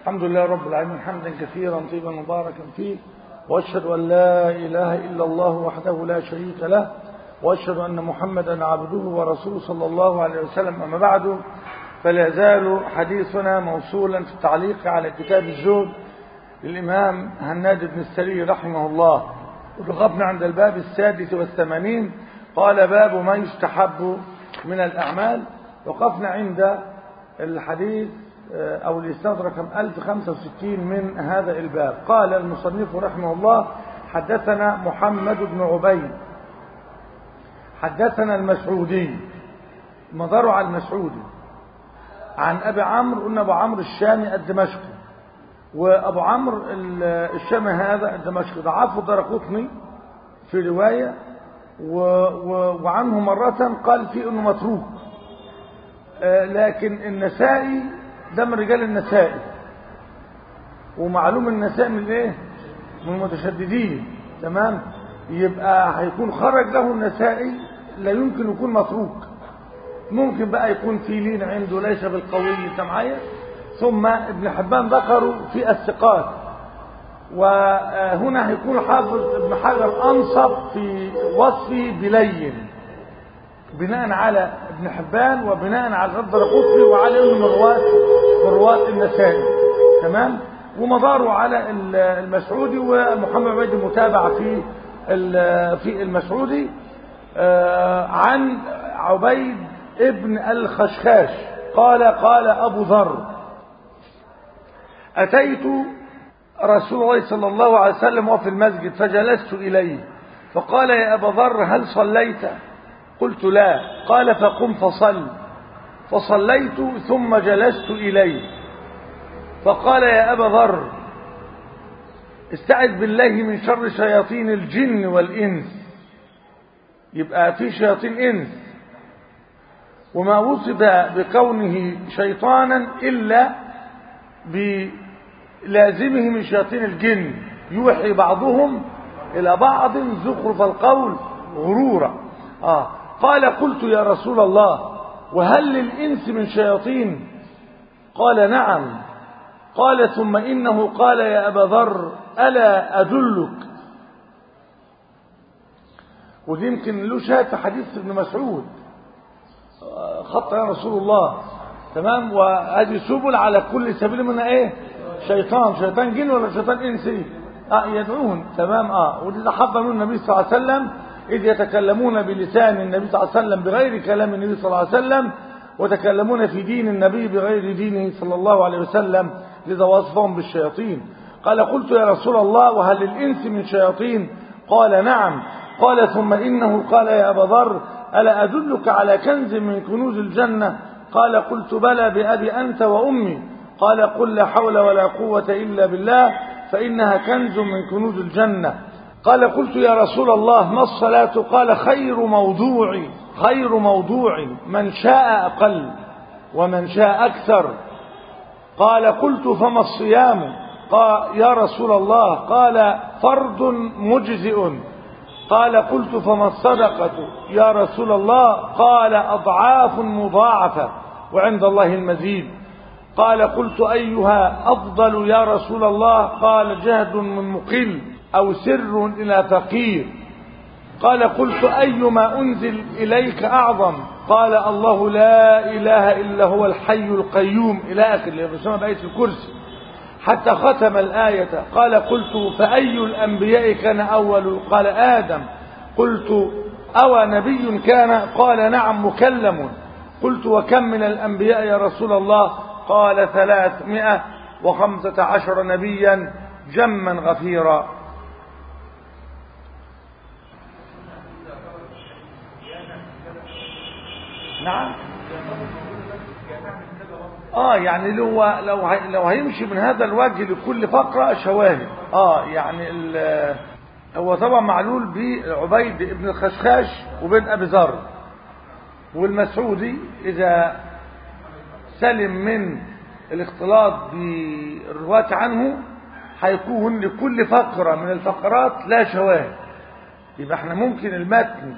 الحمد لله رب العالمين حمدا كثيرا طيبا مباركا فيه واشهد ان لا اله الا الله وحده لا شريك له واشهد ان محمدا عبده ورسوله صلى الله عليه وسلم اما بعد فلا يزال حديثنا موصولا في التعليق على كتاب الزهد للامام هناد بن السري رحمه الله وقفنا عند الباب السادس والثمانين قال باب ما يستحب من الاعمال وقفنا عند الحديث أو الإسناد رقم 1065 من هذا الباب قال المصنف رحمه الله حدثنا محمد بن عبيد حدثنا المسعودي مدار على المسعودي عن أبي عمرو قلنا أبو عمرو الشامي الدمشقي وأبو عمرو الشامي هذا الدمشقي ضعفه درقطني في رواية و و وعنه مرة قال فيه أنه متروك لكن النسائي ده من رجال النسائي ومعلوم النسائي من ايه من المتشددين تمام يبقى هيكون خرج له النسائي لا يمكن يكون متروك ممكن بقى يكون في لين عنده ليس بالقوي انت معايا ثم ابن حبان ذكروا في الثقات وهنا هيكون حافظ ابن حجر انصف في وصفه بلين بناء على ابن حبان وبناء على الرد القطبي وعلى انه من رواه من رواه النسائي تمام ومداره على المسعودي ومحمد عبيد المتابع في في المسعودي عن عبيد ابن الخشخاش قال قال ابو ذر اتيت رسول الله صلى الله عليه وسلم وفي المسجد فجلست اليه فقال يا ابا ذر هل صليت قلت لا قال فقم فصل فصليت ثم جلست إليه فقال يا أبا ذر استعذ بالله من شر شياطين الجن والإنس يبقى في شياطين إنس وما وصف بكونه شيطانا إلا بلازمه من شياطين الجن يوحي بعضهم إلى بعض زخرف القول غرورا آه قال قلت يا رسول الله وهل للإنس من شياطين قال نعم قال ثم إنه قال يا أبا ذر ألا أدلك ودي يمكن له شاهد في حديث ابن مسعود خط يا رسول الله تمام وهذه سبل على كل سبيل منها ايه شيطان شيطان جن ولا شيطان انسي اه يدعون تمام اه ودي تحضر من النبي صلى الله عليه وسلم إذ يتكلمون بلسان النبي صلى الله عليه وسلم بغير كلام النبي صلى الله عليه وسلم وتكلمون في دين النبي بغير دينه صلى الله عليه وسلم لذا وصفهم بالشياطين قال قلت يا رسول الله وهل للإنس من شياطين قال نعم قال ثم إنه قال يا أبا ذر ألا أدلك على كنز من كنوز الجنة قال قلت بلى بأبي أنت وأمي قال قل لا حول ولا قوة إلا بالله فإنها كنز من كنوز الجنة قال قلت يا رسول الله ما الصلاة قال خير موضوع خير موضوع من شاء أقل ومن شاء أكثر قال قلت فما الصيام قال يا رسول الله قال فرض مجزئ قال قلت فما الصدقة يا رسول الله قال أضعاف مضاعفة وعند الله المزيد قال قلت أيها أفضل يا رسول الله قال جهد من مقل أو سر إلى فقير قال قلت أيما أنزل إليك أعظم قال الله لا إله إلا هو الحي القيوم إلى آخر لما بآية الكرسي حتى ختم الآية قال قلت فأي الأنبياء كان أول قال آدم قلت أوى نبي كان قال نعم مكلم قلت وكم من الأنبياء يا رسول الله قال ثلاثمائة وخمسة عشر نبيا جما غفيرا نعم اه يعني لو لو لو هيمشي من هذا الوجه لكل فقره شواهد اه يعني هو طبعا معلول بعبيد ابن الخشخاش وبين ابي ذر والمسعودي اذا سلم من الاختلاط بالرواة عنه هيكون لكل فقرة من الفقرات لا شواهد يبقى احنا ممكن المتن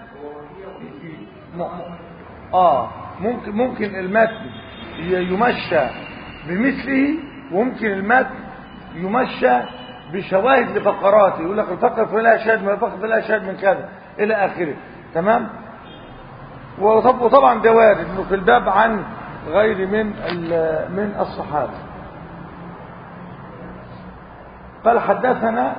اه ممكن ممكن المتن يمشى بمثله وممكن المتن يمشى بشواهد لفقراته يقول لك الفقر فلها شاهد من الفقر فلها شاهد من كذا الى اخره تمام وطب- وطبعا ده وارد انه في الباب عن غير من ال- من الصحابه قال حدثنا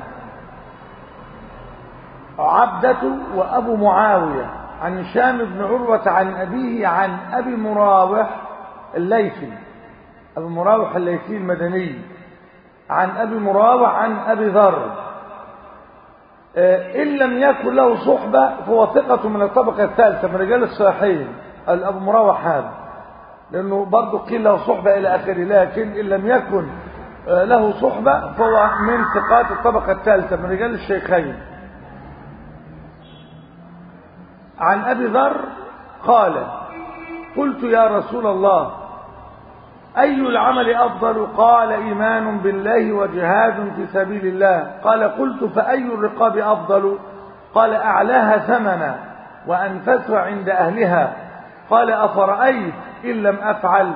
عبدة وأبو معاوية عن هشام بن عروة عن أبيه عن أبي مراوح الليثي أبي مراوح الليثي المدني عن أبي مراوح عن أبي ذر آه، إن لم يكن له صحبة فهو ثقة من الطبقة الثالثة من رجال الصحيحين أبو مراوح هذا لأنه برضه قيل له صحبة إلى آخره لكن إن لم يكن آه، له صحبة فهو من ثقات الطبقة الثالثة من رجال الشيخين عن أبي ذر قال قلت يا رسول الله أي العمل أفضل قال إيمان بالله وجهاد في سبيل الله قال قلت فأي الرقاب أفضل قال أعلاها ثمنا وأنفسها عند أهلها قال أفرأيت إن لم أفعل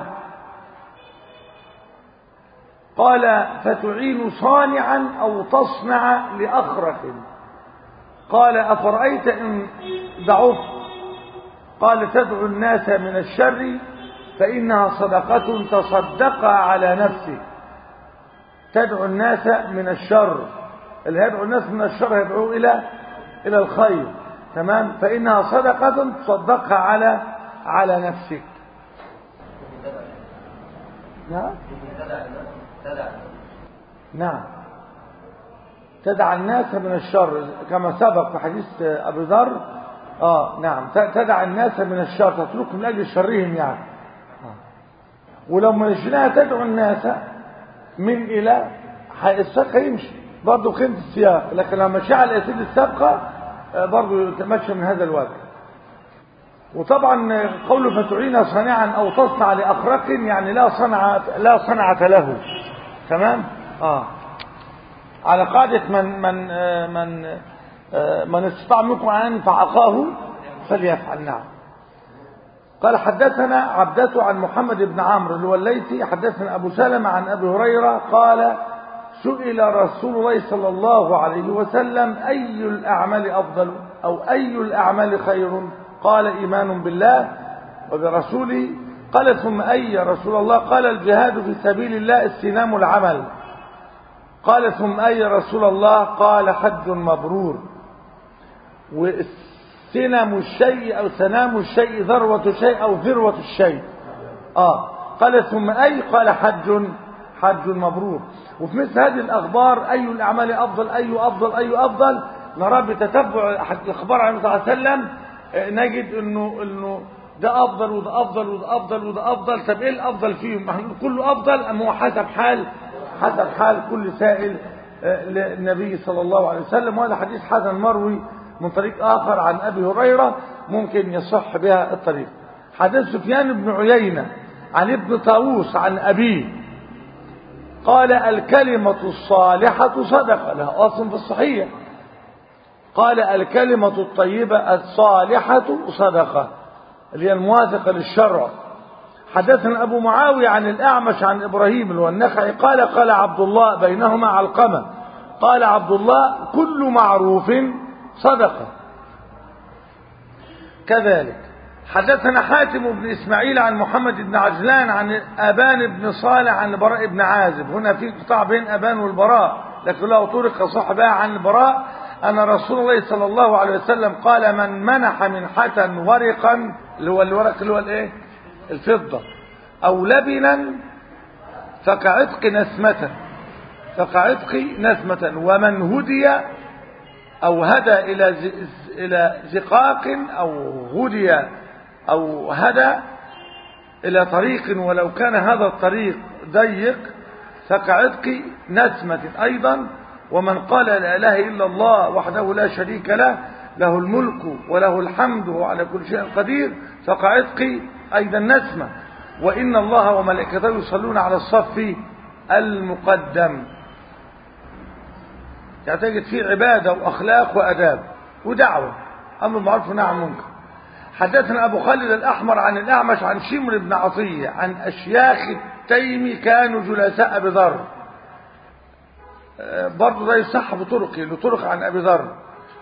قال فتعين صانعا أو تصنع لأخرق قال أفرأيت إن ضعفت قال تدعو الناس من الشر فإنها صدقة تصدق على نفسك تدعو الناس من الشر اللي يدعو الناس من الشر يدعو إلى إلى الخير تمام فإنها صدقة تصدقها على على نفسك نعم نعم تدع الناس من الشر كما سبق في حديث أبي ذر آه نعم تدع الناس من الشر تتركهم من أجل شرهم يعني آه. ولو مشيناها تدعو الناس من إلى الساق يمشي برضه قيمة السياق لكن لما مشي على الأسئلة السابقة آه برضه يتمشى من هذا الوجه وطبعا قوله فتعين صانعا أو تصنع لأخرق يعني لا صنعة لا صنعة له تمام آه على قاعدة من من من من استطاع منكم أن ينفع أخاه فليفعل نعم قال حدثنا عبدة عن محمد بن عمرو اللي هو الليثي حدثنا أبو سلمة عن أبي هريرة قال سئل رسول الله صلى الله عليه وسلم أي الأعمال أفضل أو أي الأعمال خير قال إيمان بالله وبرسوله قال ثم أي يا رسول الله قال الجهاد في سبيل الله استنام العمل قال ثم أي رسول الله قال حج مبرور وسنم الشيء أو سنام الشيء ذروة الشيء أو ذروة الشيء آه قال ثم أي قال حج حج مبرور وفي مثل هذه الأخبار أي الأعمال أفضل أي أفضل أي أفضل نرى بتتبع الأخبار عن النبي صلى الله عليه وسلم نجد إنه إنه ده أفضل وده أفضل وده أفضل وده أفضل طب إيه الأفضل فيهم؟ كله أفضل أم هو حسب حال حسب حال كل سائل للنبي صلى الله عليه وسلم وهذا حديث حسن مروي من طريق آخر عن أبي هريرة ممكن يصح بها الطريق حديث سفيان بن عيينة عن ابن طاووس عن أبيه قال الكلمة الصالحة صدقة لها أصل في الصحيح قال الكلمة الطيبة الصالحة صدقة اللي هي الموافقة للشرع حدثنا أبو معاوية عن الأعمش عن إبراهيم اللي هو النخعي قال قال عبد الله بينهما علقمة قال عبد الله كل معروف صدقة كذلك حدثنا حاتم بن إسماعيل عن محمد بن عجلان عن أبان بن صالح عن براء بن عازب هنا في قطاع بين أبان والبراء لكن له طرق صحبة عن البراء أن رسول الله صلى الله عليه وسلم قال من منح منحة ورقا اللي هو الورق اللي هو الايه الفضة أو لبنا فكعتق نسمة فكعتق نسمة ومن هدي أو هدى إلى إلى زقاق أو هدي أو هدى إلى طريق ولو كان هذا الطريق ضيق فكعتق نسمة أيضا ومن قال لا إله إلا الله وحده لا شريك له له الملك وله الحمد وعلى كل شيء قدير فكعتق أيضا نسمة وإن الله وملائكته يصلون على الصف المقدم تعتقد فيه عبادة وأخلاق وأداب ودعوة أمر معروف ونهي عن منكر حدثنا أبو خالد الأحمر عن الأعمش عن شمر بن عطية عن أشياخ التيمي كانوا جلساء أبي ذر برضه ده يصح بطرق لطرق عن أبي ذر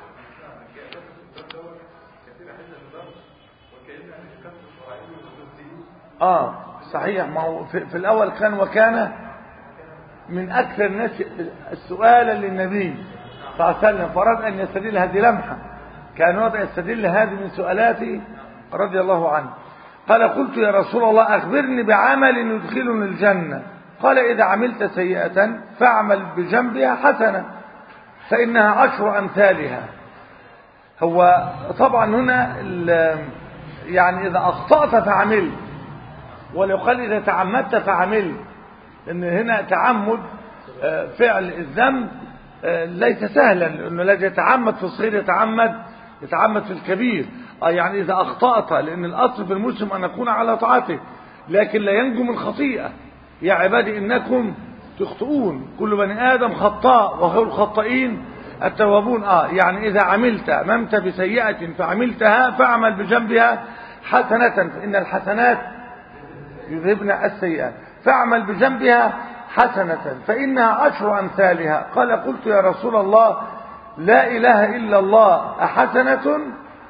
اه صحيح ما هو في, في الاول كان وكان من اكثر الناس سؤالا للنبي صلى الله عليه وسلم فراد ان يستدل هذه لمحه كان وضع يستدل هذه من سؤالاته رضي الله عنه قال قلت يا رسول الله اخبرني بعمل يدخلني الجنه قال اذا عملت سيئه فاعمل بجنبها حسنه فانها عشر امثالها هو طبعا هنا يعني اذا اخطات فعملت ولو قال إذا تعمدت فعملت لأن هنا تعمد فعل الذنب ليس سهلا لأنه لا يتعمد في الصغير يتعمد يتعمد في الكبير يعني إذا أخطأت لأن الأصل في المسلم أن نكون على طاعته لكن لا ينجو من خطيئة يا عبادي إنكم تخطئون كل بني آدم خطاء وخير الخطائين التوابون آه يعني إذا عملت أممت بسيئة فعملتها فاعمل بجنبها حسنة فإن الحسنات يذهبن السيئات فاعمل بجنبها حسنة فإنها عشر أمثالها قال قلت يا رسول الله لا إله إلا الله أحسنة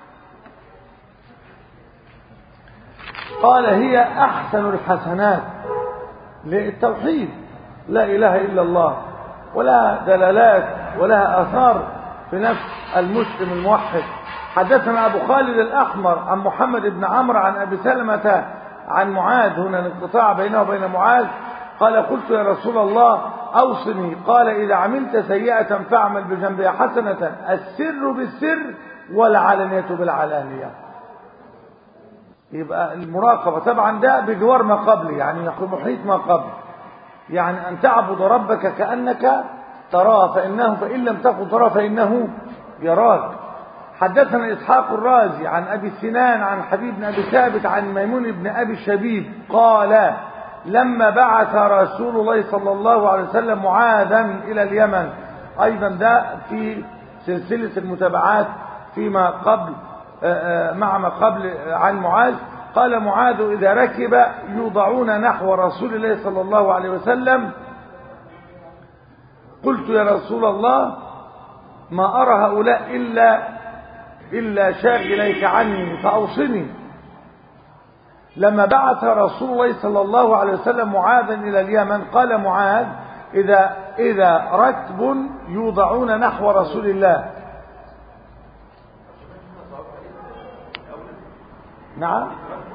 قال هي أحسن الحسنات للتوحيد لا إله إلا الله ولا دلالات ولا آثار في نفس المسلم الموحد حدثنا أبو خالد الأحمر عن محمد بن عمرو عن أبي سلمة عن معاذ هنا الانقطاع بينه وبين معاذ قال قلت يا رسول الله أوصني قال إذا عملت سيئة فاعمل بجنبها حسنة السر بالسر والعلانية بالعلانية يبقى المراقبة طبعا ده بجوار ما قبل يعني محيط ما قبل يعني أن تعبد ربك كأنك تراه فإنه فإن لم تكن تراه فإنه يراك حدثنا إسحاق الرازي عن أبي سنان عن حبيب بن أبي ثابت عن ميمون بن أبي الشبيب قال لما بعث رسول الله صلى الله عليه وسلم معاذا إلى اليمن أيضا ده في سلسلة المتابعات فيما قبل مع ما قبل عن معاذ قال معاذ إذا ركب يوضعون نحو رسول الله صلى الله عليه وسلم قلت يا رسول الله ما أرى هؤلاء إلا إلا شاغليك عني فأوصني لما بعث رسول الله صلى الله عليه وسلم معاذا إلى اليمن قال معاذ إذا, إذا ركب يوضعون نحو رسول الله نعم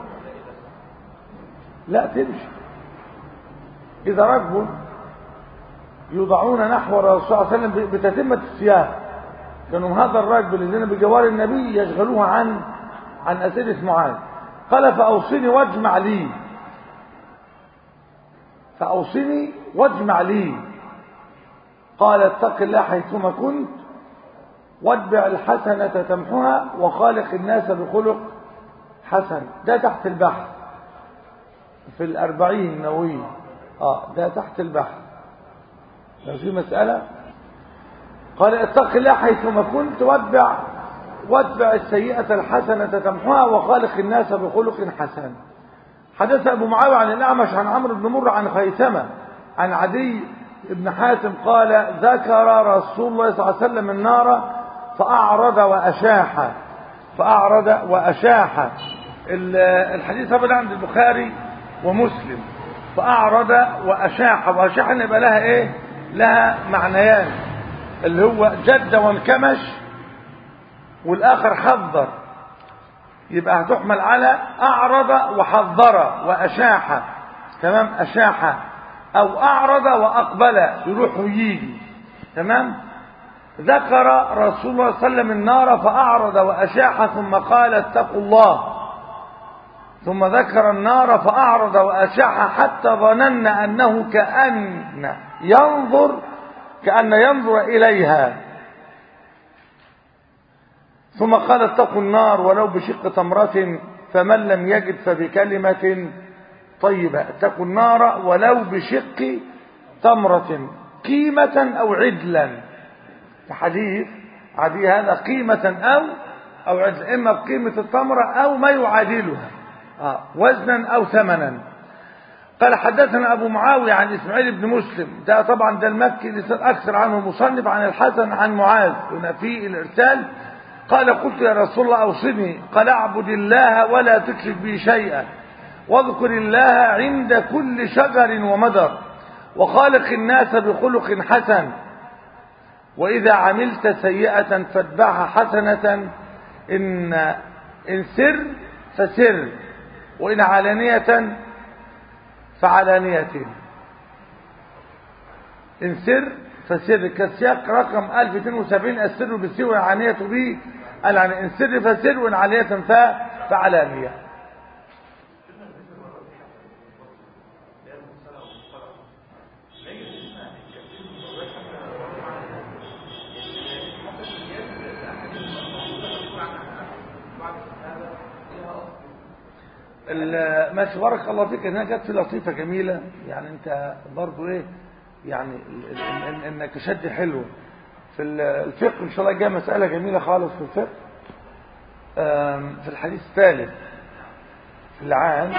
لا تمشي إذا ركب يوضعون نحو الرسول صلى الله عليه وسلم بتتمة السياق كانوا هذا الراكب الذين بجوار النبي يشغلوه عن عن أسئلة معاذ قال فأوصني واجمع لي فأوصني واجمع لي قال اتق الله حيثما كنت واتبع الحسنة تمحها وخالق الناس بخلق حسن ده تحت البحث في الأربعين النووية اه ده تحت البحث لو في مسألة قال اتق الله حيثما كنت واتبع واتبع السيئة الحسنة تمحها وخالق الناس بخلق حسن حدث أبو معاوية عن الأعمش عن عمرو بن مر عن خيثمة عن عدي بن حاتم قال ذكر رسول الله صلى الله عليه وسلم النار فأعرض وأشاح فأعرض وأشاح الحديث طبعا عند البخاري ومسلم فأعرض وأشاح وأشاح يبقى لها إيه لها معنيان اللي هو جد وانكمش والآخر حذر يبقى هتحمل على أعرض وحذر وأشاح تمام أشاح أو أعرض وأقبل يروح ويجي تمام ذكر رسول الله صلى الله عليه وسلم النار فأعرض وأشاح ثم قال اتقوا الله ثم ذكر النار فأعرض وأشاح حتى ظننا أنه كأن ينظر كأن ينظر إليها ثم قال اتقوا النار ولو بشق تمرة فمن لم يجد فبكلمة طيبة اتقوا النار ولو بشق تمرة قيمة أو عدلا حديث عدي هذا قيمة أو أو عدل إما بقيمة التمرة أو ما يعادلها آه وزنا أو ثمنا قال حدثنا أبو معاوية عن إسماعيل بن مسلم ده طبعا ده المكي اللي أكثر عنه المصنف عن الحسن عن معاذ هنا في الإرسال قال قلت يا رسول الله أوصني قال اعبد الله ولا تشرك به شيئا واذكر الله عند كل شجر ومدر وخالق الناس بخلق حسن وإذا عملت سيئة فاتبعها حسنة إن إن سر فسر وإن علانية فعلانية إن سر فسر كالسياق رقم 1072 السر بالسر والعانية به العن إن سر فسر وإن علانية فعلانية ماشي بارك الله فيك انها جت في لطيفه جميله يعني انت برضو ايه يعني انك شد حلو في الفقه ان شاء الله جايه مساله جميله خالص في الفقه في الحديث الثالث في العام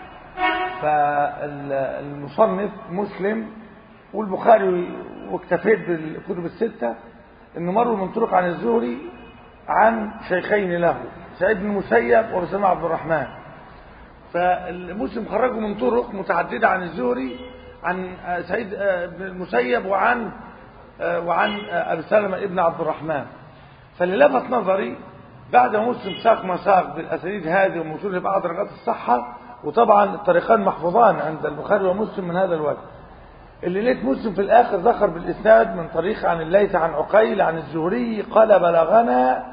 فالمصنف مسلم والبخاري واكتفيت بالكتب السته انه مروا من طرق عن الزهري عن شيخين له سعيد بن المسيب وبسام عبد الرحمن فالمسلم خرجوا من طرق متعددة عن الزهري عن سعيد بن المسيب وعن وعن أبي سلمة ابن عبد الرحمن فاللي لفت نظري بعد ما مسلم ساق ما ساق بالأسانيد هذه وموصول لبعض درجات الصحة وطبعا الطريقان محفوظان عند البخاري ومسلم من هذا الوجه اللي لقيت مسلم في الآخر ذكر بالإسناد من طريق عن الليث عن عقيل عن الزهري قال بلغنا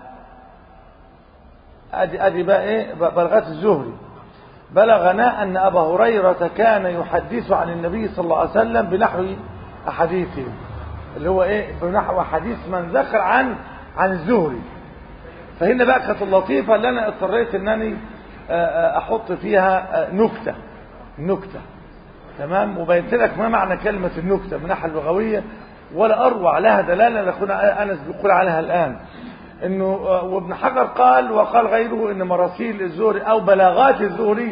أدي أدي بقى إيه بلغات الزهري بلغنا أن أبا هريرة كان يحدث عن النبي صلى الله عليه وسلم بنحو أحاديثه اللي هو إيه بنحو حديث من ذكر عن عن الزهري فهنا بقى كانت اللطيفة اللي أنا اضطريت أنني أحط فيها نكتة نكتة تمام وبينت لك ما معنى كلمة النكتة من الناحية اللغوية ولا أروع لها دلالة لأخونا أنس بيقول عليها الآن انه وابن حجر قال وقال غيره ان مراسيل الزهري او بلاغات الزهري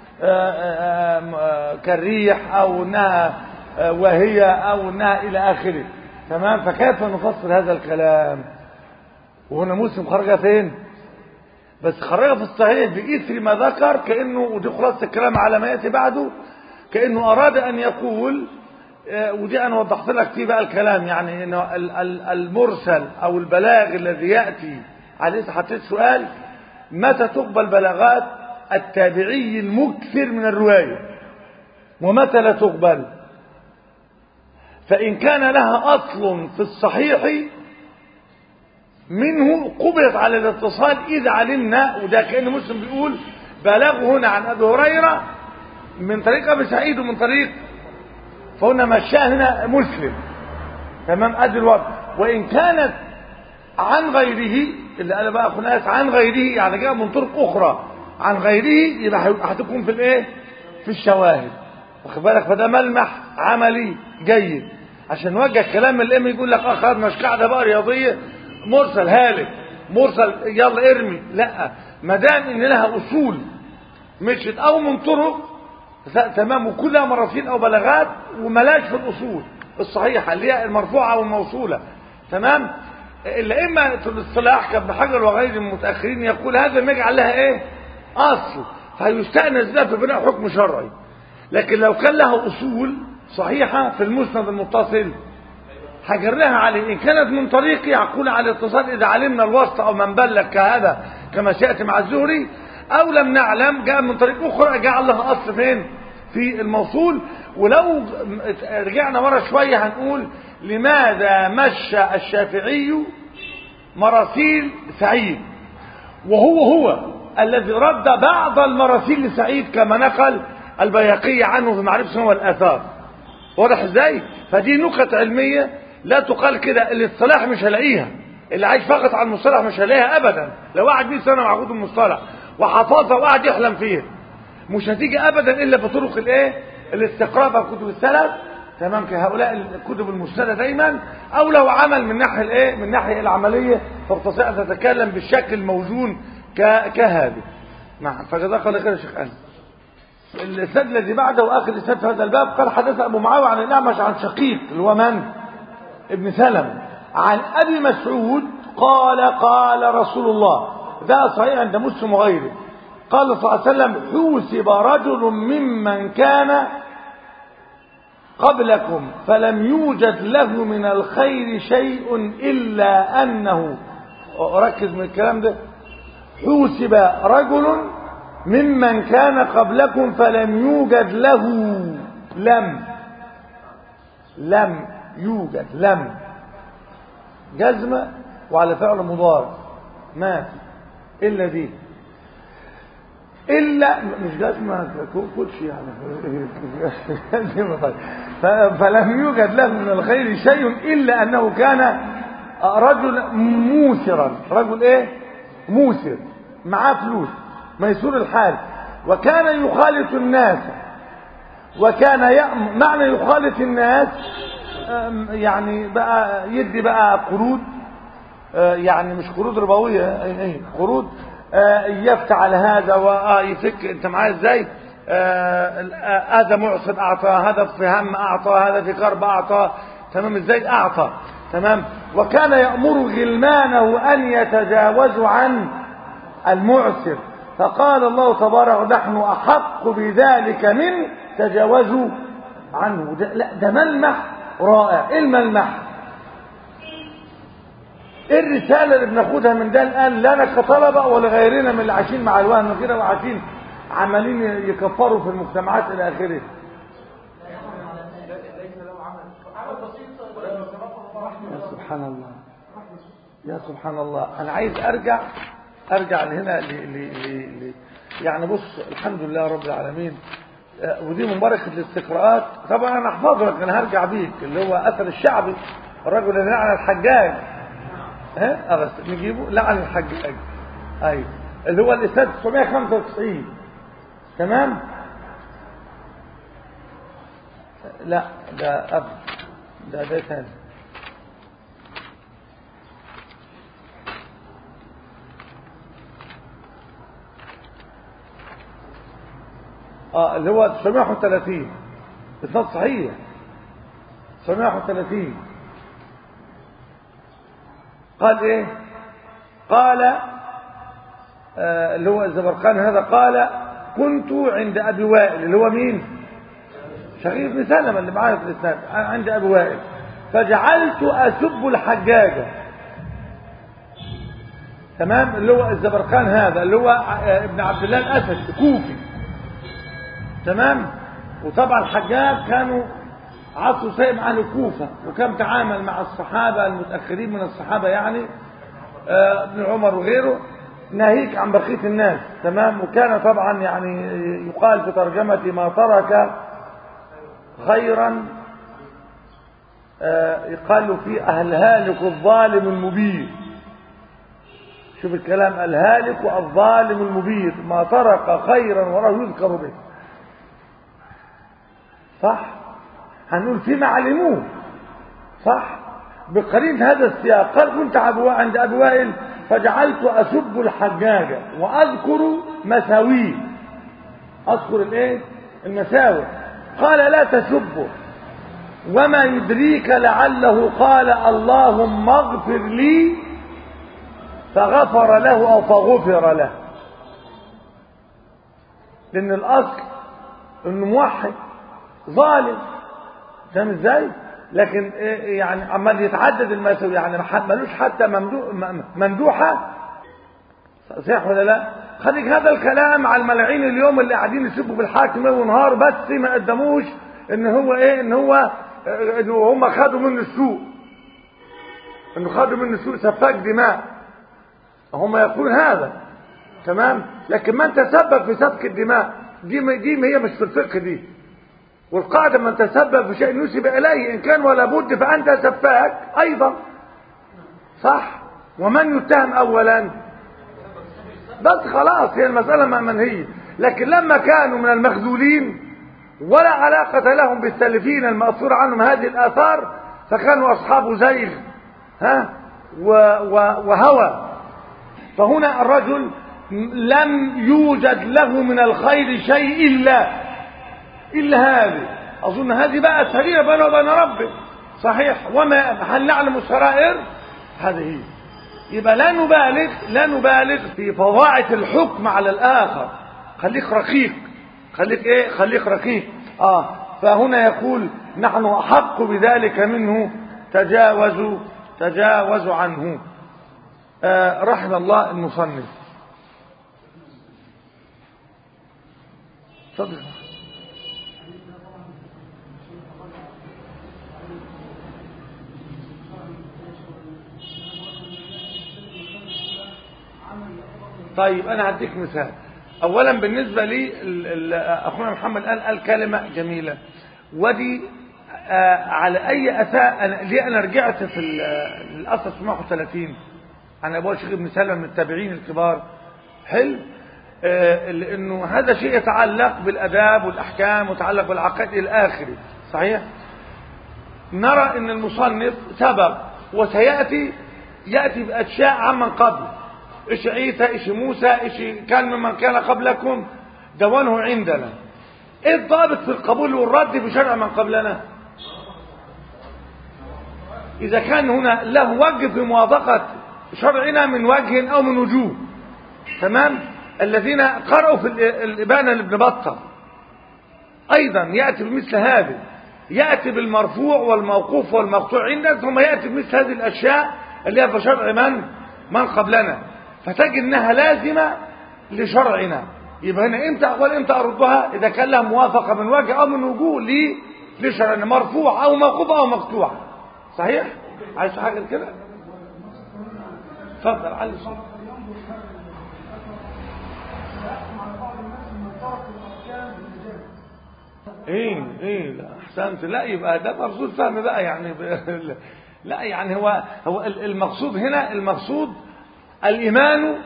كالريح او انها وهي او انها الى اخره تمام فكيف نفسر هذا الكلام وهنا مسلم خرجها فين بس خرجها في الصحيح باثر ما ذكر كانه ودي خلاصه الكلام على ما ياتي بعده كانه اراد ان يقول ودي انا وضحت لك فيه بقى الكلام يعني انه المرسل او البلاغ الذي ياتي عليه حطيت سؤال متى تقبل بلاغات التابعي المكثر من الروايه ومتى لا تقبل فان كان لها اصل في الصحيح منه قبلت على الاتصال اذا علمنا وده كان مسلم بيقول بلغه هنا عن ابي هريره من طريق ابي سعيد ومن طريق فهنا مشاه هنا مسلم تمام ادي الوضع وان كانت عن غيره اللي قال بقى خناس عن غيره يعني جاء من طرق اخرى عن غيره يبقى هتكون في الايه في الشواهد واخد بالك فده ملمح عملي جيد عشان نوجه كلام الام يقول لك اه خلاص مش قاعده بقى رياضيه مرسل هالك مرسل يلا ارمي لا ما دام ان لها اصول مشت او من طرق تمام وكلها مراسيل او بلاغات وملاش في الاصول الصحيحه اللي هي المرفوعه او الموصوله تمام الا اما في الاصطلاح كابن حجر وغير المتاخرين يقول هذا ما يجعل لها ايه اصل فيستانس لها في بناء حكم شرعي لكن لو كان لها اصول صحيحه في المسند المتصل هجرها عليه ان كانت من طريقي هقول على الاتصال اذا علمنا الواسطه او من بلغ كهذا كما سياتي مع الزهري او لم نعلم جاء من طريق اخرى جعل لها اصل فين في الموصول ولو رجعنا ورا شويه هنقول لماذا مشى الشافعي مراسيل سعيد وهو هو الذي رد بعض المراسيل لسعيد كما نقل البياقي عنه في معرفة سنة والآثار واضح ازاي فدي نكت علمية لا تقال كده الاصطلاح مش هلاقيها اللي عايش فقط على المصطلح مش هلاقيها ابدا لو قعد 100 سنه معقود المصطلح وحفظها وقعد يحلم فيها مش هتيجي ابدا الا بطرق الايه الاستقراء في كتب السلف تمام كهؤلاء الكتب المسنده دايما او لو عمل من ناحيه الايه من الناحيه العمليه فبتستطيع ان تتكلم بالشكل الموزون كهذا نعم فجزاك الله خير يا شيخ أهل. الإسناد الذي بعده آخر إسناد في هذا الباب قال حدث أبو معاوية عن الأعمش عن شقيق اللي هو من؟ ابن سلم عن أبي مسعود قال قال رسول الله ده صحيح عند مسلم وغيره قال صلى الله عليه وسلم حوسب رجل ممن كان قبلكم فلم يوجد له من الخير شيء إلا أنه ركز من الكلام ده حوسب رجل ممن كان قبلكم فلم يوجد له لم لم يوجد لم جزمة وعلى فعل مضارع ما في إلا دي إلا مش جزمة كلش يعني فلم يوجد له من الخير شيء إلا أنه كان رجل موسرا رجل إيه موسر معاه فلوس ميسور الحال وكان يخالط الناس وكان يأم معنى يخالط الناس يعني بقى يدي بقى قروض يعني مش قروض ربويه ايه قروض يفتح على هذا ويفك انت معايا ازاي هذا معصب اعطى هذا في هم اعطى هذا في كرب اعطى تمام ازاي اعطى تمام وكان يأمر غلمانه ان يتجاوزوا عن المعسر فقال الله تبارك نحن احق بذلك من تجاوزوا عنه ده لا ده ملمح رائع ايه الملمح ايه الرسالة اللي بناخدها من ده الان لنا كطلبة ولا غيرنا من اللي عايشين مع الوهم كده وعايشين عمالين يكفروا في المجتمعات الى اخره يا سبحان الله يا سبحان الله انا عايز ارجع ارجع لهنا ل ل ل يعني بص الحمد لله رب العالمين ودي من بركة الاستقراءات طبعا انا احفظ لك انا هرجع بيك اللي هو اثر الشعبي الرجل اللي لعن الحجاج ها اه بس نجيبه لعن الحجاج ايوه اللي هو الاسناد 995 تمام لا ده اب ده ده ثاني اه اللي هو 931 اسناد صحيح 931 قال ايه قال آه اللي هو الزبرقان هذا قال كنت عند ابي وائل اللي هو مين شقيق بن سلمة اللي معايا في الاسناد عند ابي وائل فجعلت اسب الحجاجه تمام اللي هو الزبرقان هذا اللي هو ابن عبد الله الاسد كوفي تمام وطبعا الحجاج كانوا عصوا سيء عن الكوفة وكم تعامل مع الصحابة المتأخرين من الصحابة يعني آه ابن عمر وغيره ناهيك عن بقية الناس تمام وكان طبعا يعني يقال في ترجمة ما ترك خيرا آه يقال فيه الهالك الظالم المبين شوف الكلام الهالك والظالم المبين ما ترك خيرا وراه يذكر به صح هنقول فيما علموه صح بقرين هذا السياق قال كنت عند ابي وائل فجعلت اسب الحجاج واذكر مساويه اذكر الايه المساوئ قال لا تسبه وما يدريك لعله قال اللهم اغفر لي فغفر له او فغفر له لان الاصل انه موحد ظالم فاهم ازاي لكن يعني عمال يتعدد المساوي يعني ملوش حتى ممدوحه صحيح ولا لا خليك هذا الكلام على الملاعين اليوم اللي قاعدين يسبوا في الحاكم ليل ونهار بس ما قدموش ان هو ايه ان هو انه هم خدوا منه السوق انه خدوا منه السوق سفاك دماء هم يقولون هذا تمام لكن من تسبب في سفك الدماء دي دي هي مش في الفقه دي والقاعدة من تسبب في شيء نسب إليه إن كان ولا بد فأنت سفاك أيضا صح ومن يتهم أولا بس خلاص هي المسألة منهية لكن لما كانوا من المخذولين ولا علاقة لهم بالسلفين المأثور عنهم هذه الآثار فكانوا أصحاب زيغ ها و و وهوى فهنا الرجل لم يوجد له من الخير شيء إلا إلا هذه أظن هذه بقى سريرة بينه وبين ربه صحيح وما هل نعلم السرائر هذه هي يبقى لا نبالغ لا نبالغ في فظاعة الحكم على الآخر خليك رقيق خليك ايه خليك رقيق اه فهنا يقول نحن أحق بذلك منه تجاوزوا تجاوزوا عنه آه رحم الله المصنف تفضل طيب انا هديك مثال اولا بالنسبه لي اخونا محمد قال قال كلمه جميله ودي آه على اي اساس انا ليه انا رجعت في الاصل 730 عن ابو الشيخ ابن سلمة من التابعين الكبار حلو آه لانه هذا شيء يتعلق بالاداب والاحكام ويتعلق بالعقائد الى اخره صحيح نرى ان المصنف سبق وسياتي ياتي باشياء عمن قبل ايش عيسى ايش موسى ايش كان ممن كان قبلكم دونه عندنا ايه الضابط في القبول والرد في شرع من قبلنا اذا كان هنا له وجه في موافقة شرعنا من وجه او من وجوه تمام الذين قرأوا في الإبانة لابن بطة ايضا يأتي بمثل هذا يأتي بالمرفوع والموقوف والمقطوع عندنا ثم يأتي بمثل هذه الاشياء اللي هي في شرع من من قبلنا فتجد انها لازمة لشرعنا يبقى هنا امتى اقول امتى اردها اذا كان لها موافقة من وجه او من وجوه لي لشرعنا مرفوع او موقوف او مقطوع صحيح عايز حاجة كده اتفضل علي صوت ايه ايه لا احسنت لا يبقى ده مقصود فهم بقى يعني ب... لا يعني هو هو المقصود هنا المقصود الإيمان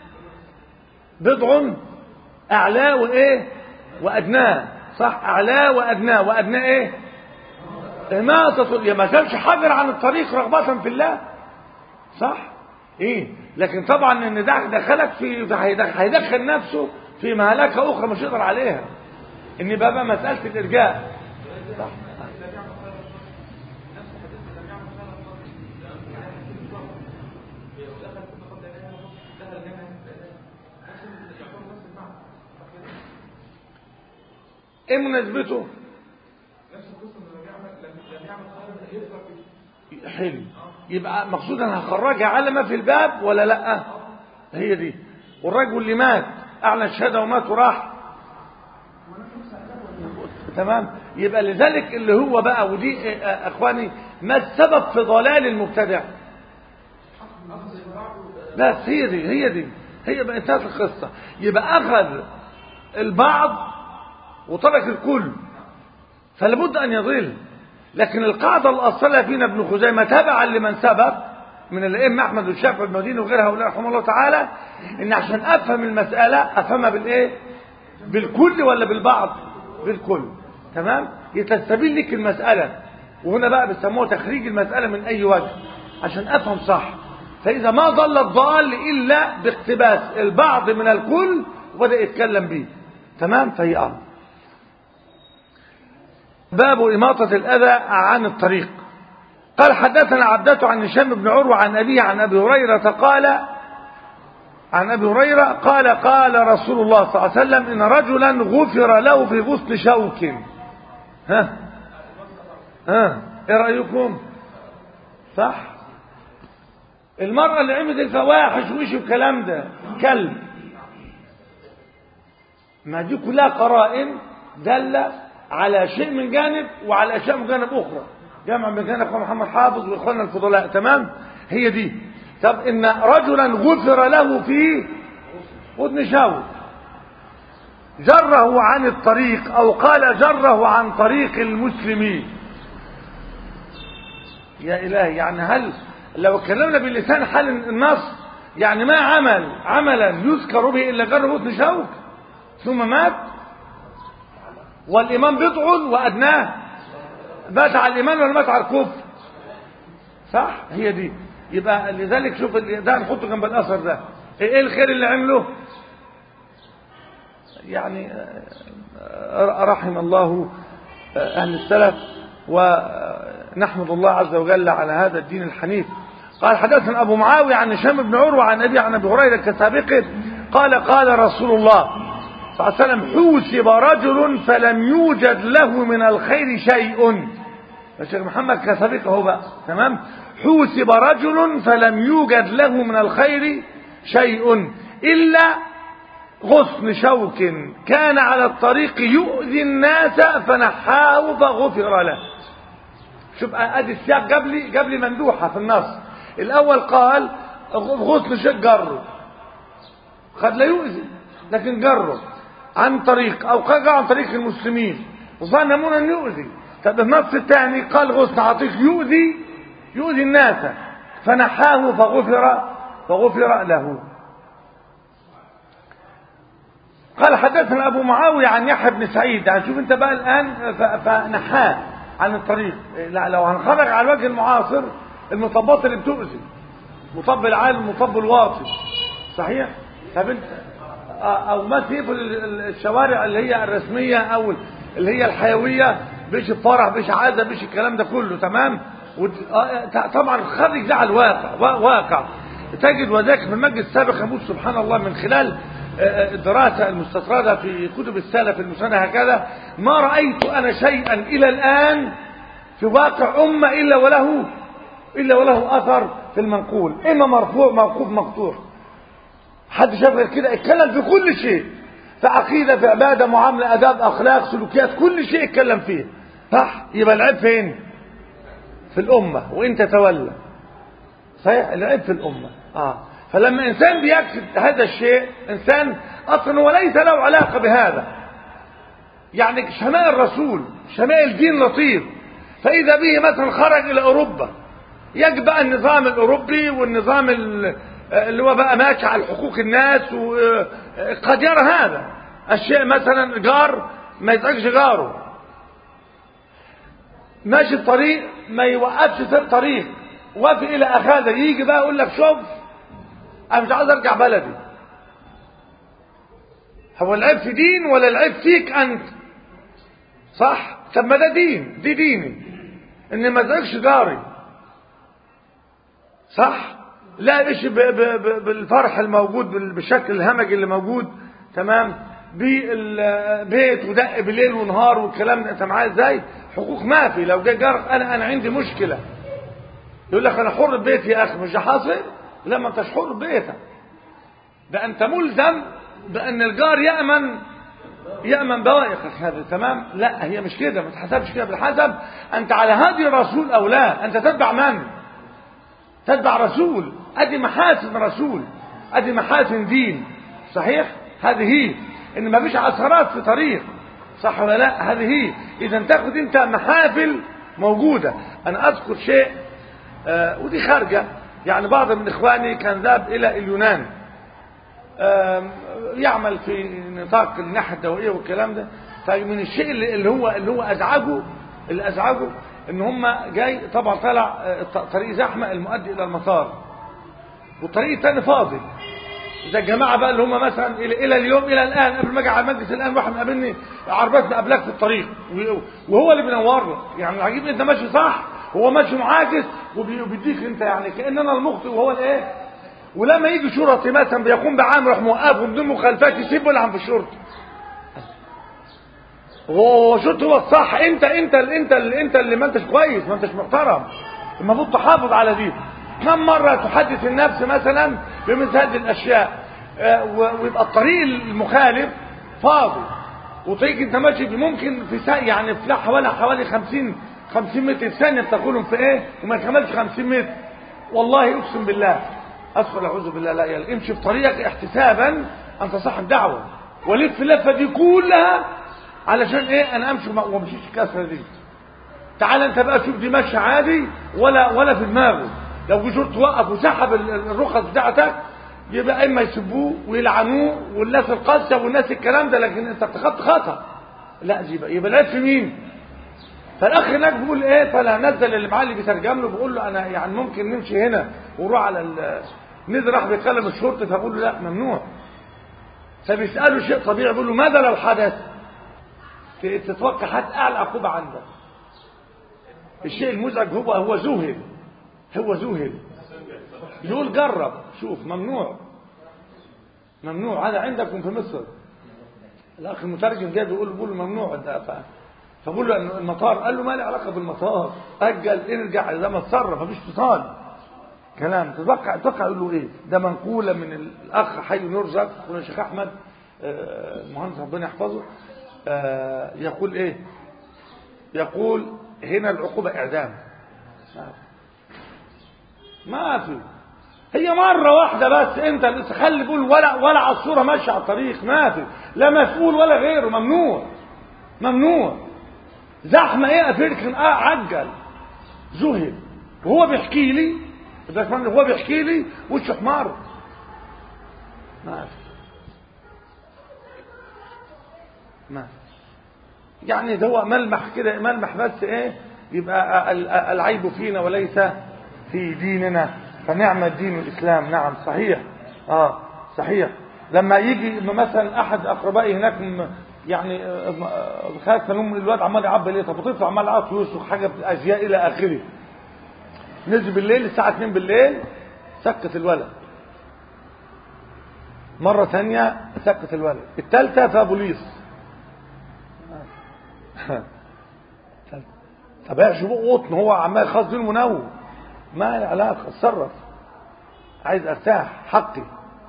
بضع أعلى وإيه وأدناه صح أعلى وأدناه وأدناه إيه إماتة يا ما كانش حجر عن الطريق رغبة في الله صح إيه لكن طبعا إن ده دخلك في هيدخل نفسه في مهلكة أخرى مش يقدر عليها إن بقى مسألة الإرجاء صح ايه مناسبته حلو يبقى مقصود انا هخرجها على ما في الباب ولا لا هي دي والرجل اللي مات اعلى الشهاده ومات وراح تمام يبقى لذلك اللي هو بقى ودي اخواني ما السبب في ضلال المبتدع بس هي دي هي دي هي بقى انتهت القصه يبقى اخذ البعض وترك الكل فلابد أن يضل لكن القاعدة الأصلة فينا ابن خزيمة تبعا لمن سبق من الأئمة أحمد والشافعي والمديني وغيرها هؤلاء رحمه الله تعالى إن عشان أفهم المسألة أفهمها بالإيه؟ بالكل ولا بالبعض؟ بالكل تمام؟ يتستبين لك المسألة وهنا بقى بيسموها تخريج المسألة من أي وجه عشان أفهم صح فإذا ما ضل الضال إلا باقتباس البعض من الكل وبدأ يتكلم به تمام؟ فهي أمر باب إماطة الأذى عن الطريق قال حدثنا عبدة عن هشام بن عروة عن أبيه عن أبي هريرة قال عن أبي هريرة قال قال رسول الله صلى الله عليه وسلم إن رجلا غفر له في غصن شوك ها ها ايه رأيكم صح المرأة اللي عملت الفواحش وإيش الكلام ده كلب ما دي كلها قرائن دالة على شيء من جانب وعلى اشياء من جانب اخرى جمع من جانب اخوان محمد حافظ واخواننا الفضلاء تمام هي دي طب ان رجلا غفر له في ودن شاول جره عن الطريق او قال جره عن طريق المسلمين يا الهي يعني هل لو اتكلمنا بلسان حال النص يعني ما عمل عملا يذكر به الا جره ودن شوك ثم مات والإمام بضع وأدناه مات على الإيمان ولا مات على الكفر صح هي دي يبقى لذلك شوف ده نحطه جنب الأثر ده ايه الخير اللي عمله يعني رحم الله أهل السلف ونحمد الله عز وجل على هذا الدين الحنيف قال حدثنا أبو معاوية عن هشام بن عروة عن أبي عن أبي هريرة كسابقه قال قال رسول الله صلى الله عليه وسلم حوسب رجل فلم يوجد له من الخير شيء الشيخ محمد كسابقه هو بقى تمام حوسب رجل فلم يوجد له من الخير شيء إلا غصن شوك كان على الطريق يؤذي الناس فنحاه فغفر له شوف ادي السياق قبل قبل مندوحه في النص الاول قال غصن شوك جره قد لا يؤذي لكن جره عن طريق او قال عن طريق المسلمين وظنمون ان يؤذي طب النص الثاني قال غصن عطيق يؤذي يؤذي الناس فنحاه فغفر فغفر له قال حدثنا أبو معاوية عن يحيى بن سعيد يعني شوف أنت بقى الآن فنحاه عن الطريق لا لو هنخرج على الوجه المعاصر المطبات اللي بتؤذي مطب العالم المطب الواطي صحيح طب انت او ما في الشوارع اللي هي الرسمية او اللي هي الحيوية بيش فرح بيش عادة بيش الكلام ده كله تمام طبعا خرج ده على الواقع واقع تجد وذاك في المجلس السابق يقول سبحان الله من خلال الدراسة المستطردة في كتب السلف المسنة هكذا ما رأيت أنا شيئا إلى الآن في واقع أمة إلا وله إلا وله أثر في المنقول إما مرفوع موقوف مقطوع حد شاف غير كده اتكلم في كل شيء في عقيدة في عبادة معاملة أداب أخلاق سلوكيات كل شيء اتكلم فيه صح يبقى العيب فين في الأمة وإن تتولى صحيح العيب في الأمة آه فلما إنسان بيكتب هذا الشيء إنسان أصلا وليس له علاقة بهذا يعني شمائل الرسول شمائل الدين لطيف فإذا به مثلا خرج إلى أوروبا يجب بقى النظام الأوروبي والنظام اللي هو بقى ماشي على حقوق الناس وقد يرى هذا الشيء مثلا جار ما يزعجش جاره ماشي الطريق ما يوقفش في الطريق وافق إلى أخاذه يجي بقى يقول لك شوف انا مش عايز ارجع بلدي هو العيب في دين ولا العيب فيك انت صح طب ما ده دين دي ديني ان ما ازعجش جاري صح لا ايش بالفرح الموجود بالشكل الهمجي اللي موجود تمام بالبيت ودق بالليل ونهار والكلام ده انت معايا ازاي حقوق ما في لو جاي جارك انا انا عندي مشكله يقول لك انا حر ببيتي يا اخي مش ده حاصل لا ما انتش حر ببيتك ده انت ملزم بان الجار يامن يامن بوائقك هذا تمام لا هي مش كده ما تحسبش كده بالحسب انت على هدي رسول او لا انت تتبع من تتبع رسول ادي محاسن رسول ادي محاسن دين صحيح هذه هي ان ما فيش عثرات في طريق صح ولا لا هذه هي اذا تاخد انت محافل موجوده انا اذكر شيء آه ودي خارجه يعني بعض من إخواني كان ذهب إلى اليونان يعمل في نطاق الناحية الدوائية والكلام ده فمن الشيء اللي, اللي هو اللي هو أزعجه اللي أزعجه إن هم جاي طبعا طلع طريق زحمة المؤدي إلى المطار والطريق الثاني فاضي زي الجماعة بقى اللي هم مثلا إلى, إلى اليوم إلى الآن قبل ما أجي على المجلس الآن واحد مقابلني عربات مقابلك في الطريق وهو اللي بينور لك يعني العجيب أنت ماشي صح هو ماشي معاكس وبيديك انت يعني كان انا المخطئ وهو الايه ولما يجي شرطي مثلا بيقوم بعام يروح موقفه بدون مخالفات يسيبه يلعب في الشرطه هو شرطي هو الصح انت انت اللي انت اللي انت اللي ما انتش كويس ما انتش محترم المفروض تحافظ على دي كم مره تحدث النفس مثلا بمثل هذه الاشياء ويبقى الطريق المخالف فاضي وطريق انت ماشي ممكن في ساعة يعني في حوالي حوالي 50 50 متر ثانية بتاكلهم في ايه وما يكملش 50 متر والله اقسم بالله ادخل اعوذ بالله لا يلا امشي في طريقك احتسابا انت صاحب دعوة ولف اللفة دي كلها علشان ايه انا امشي وما امشيش الكسرة دي تعال انت بقى شوف دي ماشية عادي ولا ولا في دماغه لو جه شرط وقف وسحب الرخص بتاعتك يبقى اما يسبوه ويلعنوه والناس القاسية والناس الكلام ده لكن انت اتخذت خطأ لا يبقى يبقى العيب في مين فالاخ هناك بيقول ايه فلا نزل اللي معاه اللي بيترجم له بيقول له انا يعني ممكن نمشي هنا ونروح على نزل راح بيكلم الشرطه فبقول له لا ممنوع فبيساله شيء طبيعي بيقول له ماذا لو حدث تتوقع حتى اعلى عقوبه عندك الشيء المزعج هو هو ذهل هو ذهل يقول جرب شوف ممنوع ممنوع هذا عندكم في مصر الاخ المترجم جاي بيقول بيقول ممنوع ده ف... فبقول له المطار قال له ما لي علاقه بالمطار اجل ارجع اذا ما اتصرف مفيش اتصال كلام تتوقع تتوقع يقول له ايه ده منقوله من الاخ حي نرزق والشيخ احمد المهندس ربنا يحفظه يقول ايه يقول هنا العقوبه اعدام ما في هي مرة واحدة بس انت خلي بقول ولا ولا عصفورة ماشية على الطريق ما في لا مسؤول ولا غيره ممنوع ممنوع زحمة ايه افريقيا اه عجل زهد وهو بيحكي لي الباشمهندس هو بيحكي لي وشه حمار ما في ما في يعني ده هو ملمح كده ملمح بس ايه يبقى العيب فينا وليس في ديننا فنعم الدين الإسلام نعم صحيح آه صحيح لما يجي مثلا أحد أقربائي هناك يعني خايف من أم الواد عمال يعبي ليه طب طفل عمال يعطي فلوس حاجة أزياء إلى آخره نزل بالليل الساعة 2 بالليل سكت الولد مرة ثانية سكت الولد الثالثة فيها بوليس طب يا شو قطن هو عمال خاص دين منوم ما لي علاقة اتصرف عايز ارتاح حقي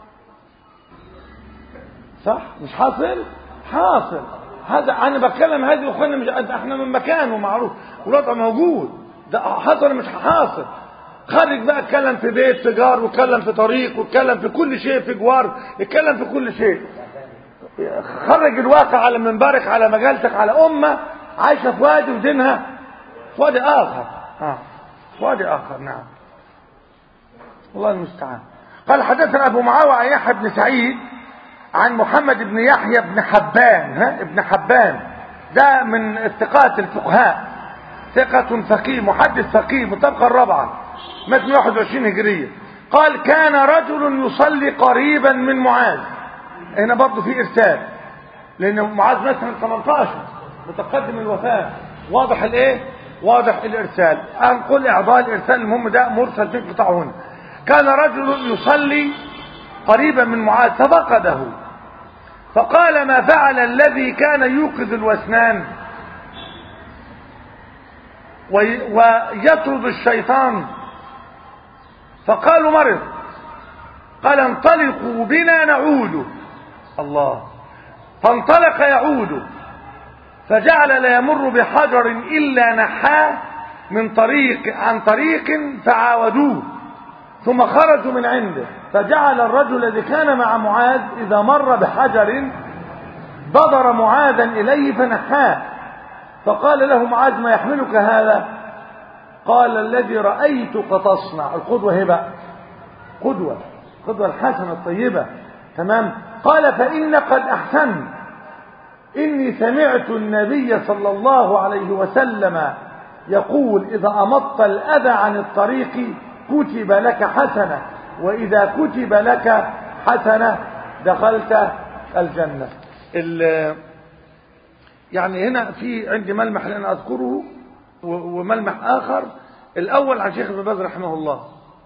صح مش حاصل حاصل هذا انا بتكلم هذه اخوانا مش احنا من مكان ومعروف والوضع موجود ده حصل مش حاصل خرج بقى اتكلم في بيت في جار واتكلم في طريق واتكلم في كل شيء في جوار اتكلم في كل شيء خرج الواقع على منبرك على مجالتك على امه عايشه في وادي ودينها في وادي اخر اه وادي آخر نعم الله المستعان قال حدثنا أبو معاوية عن يحيى بن سعيد عن محمد بن يحيى بن حبان ها ابن حبان ده من الثقات الفقهاء ثقة فقيه محدث فقيه من الطبقة الرابعة مات 121 هجرية قال كان رجل يصلي قريبا من معاذ هنا برضه في إرسال لأن معاذ مثلا 18 متقدم الوفاة واضح الايه واضح الارسال انقل اعضاء الارسال المهم ده مرسل في قطع هنا كان رجل يصلي قريبا من معاذ ففقده فقال ما فعل الذي كان يوقظ الوسنان ويطرد الشيطان فقالوا مرض قال انطلقوا بنا نعود الله فانطلق يعود فجعل لا يمر بحجر إلا نحاه من طريق عن طريق فعاودوه ثم خرجوا من عنده فجعل الرجل الذي كان مع معاذ إذا مر بحجر بدر معاذا إليه فنحاه فقال له معاذ ما يحملك هذا قال الذي رأيتك تصنع القدوة هي بقى قدوة قدوة الحسنة الطيبة تمام قال فإن قد أحسنت إني سمعت النبي صلى الله عليه وسلم يقول إذا أمطت الأذى عن الطريق كتب لك حسنة وإذا كتب لك حسنة دخلت الجنة يعني هنا في عندي ملمح لأن أذكره وملمح آخر الأول عن شيخ ابن باز رحمه الله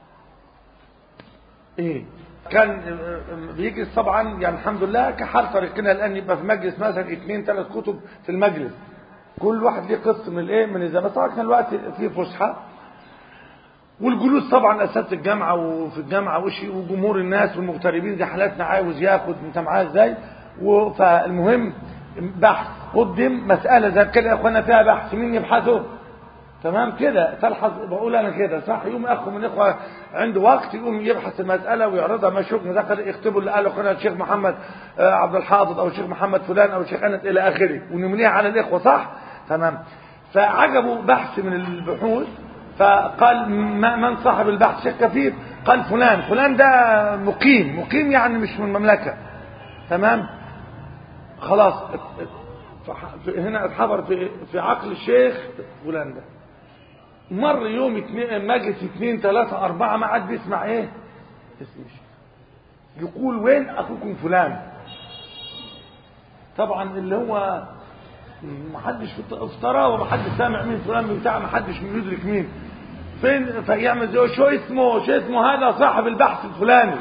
إيه كان بيجلس طبعا يعني الحمد لله كحال طريقنا الان يبقى في مجلس مثلا اثنين ثلاث كتب في المجلس كل واحد ليه قسط من الايه من الزمان طبعا كان الوقت فيه فسحه والجلوس طبعا اساتذه الجامعه وفي الجامعه وشي وجمهور الناس والمغتربين زي حالاتنا عاوز ياخد انت معاه ازاي فالمهم بحث قدم مساله زي كده يا اخوانا فيها بحث مين يبحثه تمام كده تلحظ بقول انا كده صح يقوم اخ من الاخوه عنده وقت يقوم يبحث المساله ويعرضها ما شوف ذكر يكتبوا اللي قاله اخونا الشيخ محمد عبد الحافظ او الشيخ محمد فلان او الشيخ انس الى اخره ونمليها على الاخوه صح تمام فعجبوا بحث من البحوث فقال من صاحب البحث شيخ كثير قال فلان فلان ده مقيم مقيم يعني مش من المملكه تمام خلاص هنا اتحضر في في عقل الشيخ فلان ده مر يوم اتنين مجلس اتنين تلاتة أربعة ما عاد بيسمع ايه اسم الشيخ يقول وين اخوكم فلان طبعا اللي هو محدش افترى ومحدش سامع مين فلان بتاع محدش يدرك مين فين فيعمل زي شو اسمه شو اسمه هذا صاحب البحث الفلاني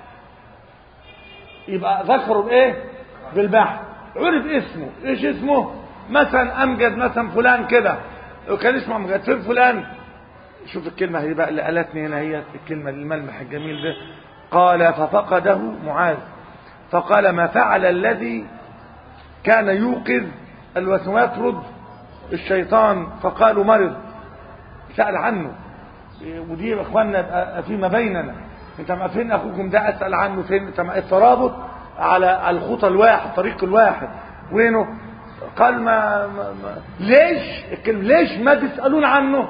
يبقى ذكروا بايه بالبحث عرف اسمه ايش اسمه مثلا امجد مثلا فلان كده وكان اسمه امجد فين فلان شوف الكلمة هي بقى اللي قالتني هنا هي الكلمة الملمح الجميل ده قال ففقده معاذ فقال ما فعل الذي كان يوقظ الوسواس رد الشيطان فقالوا مرض سأل عنه ودي يا اخواننا فيما بيننا انت ما فين اخوكم ده اسال عنه فين انت الترابط على الخطى الواحد طريق الواحد وينه قال ما, ما, ما ليش الكلمة ليش ما تسالون عنه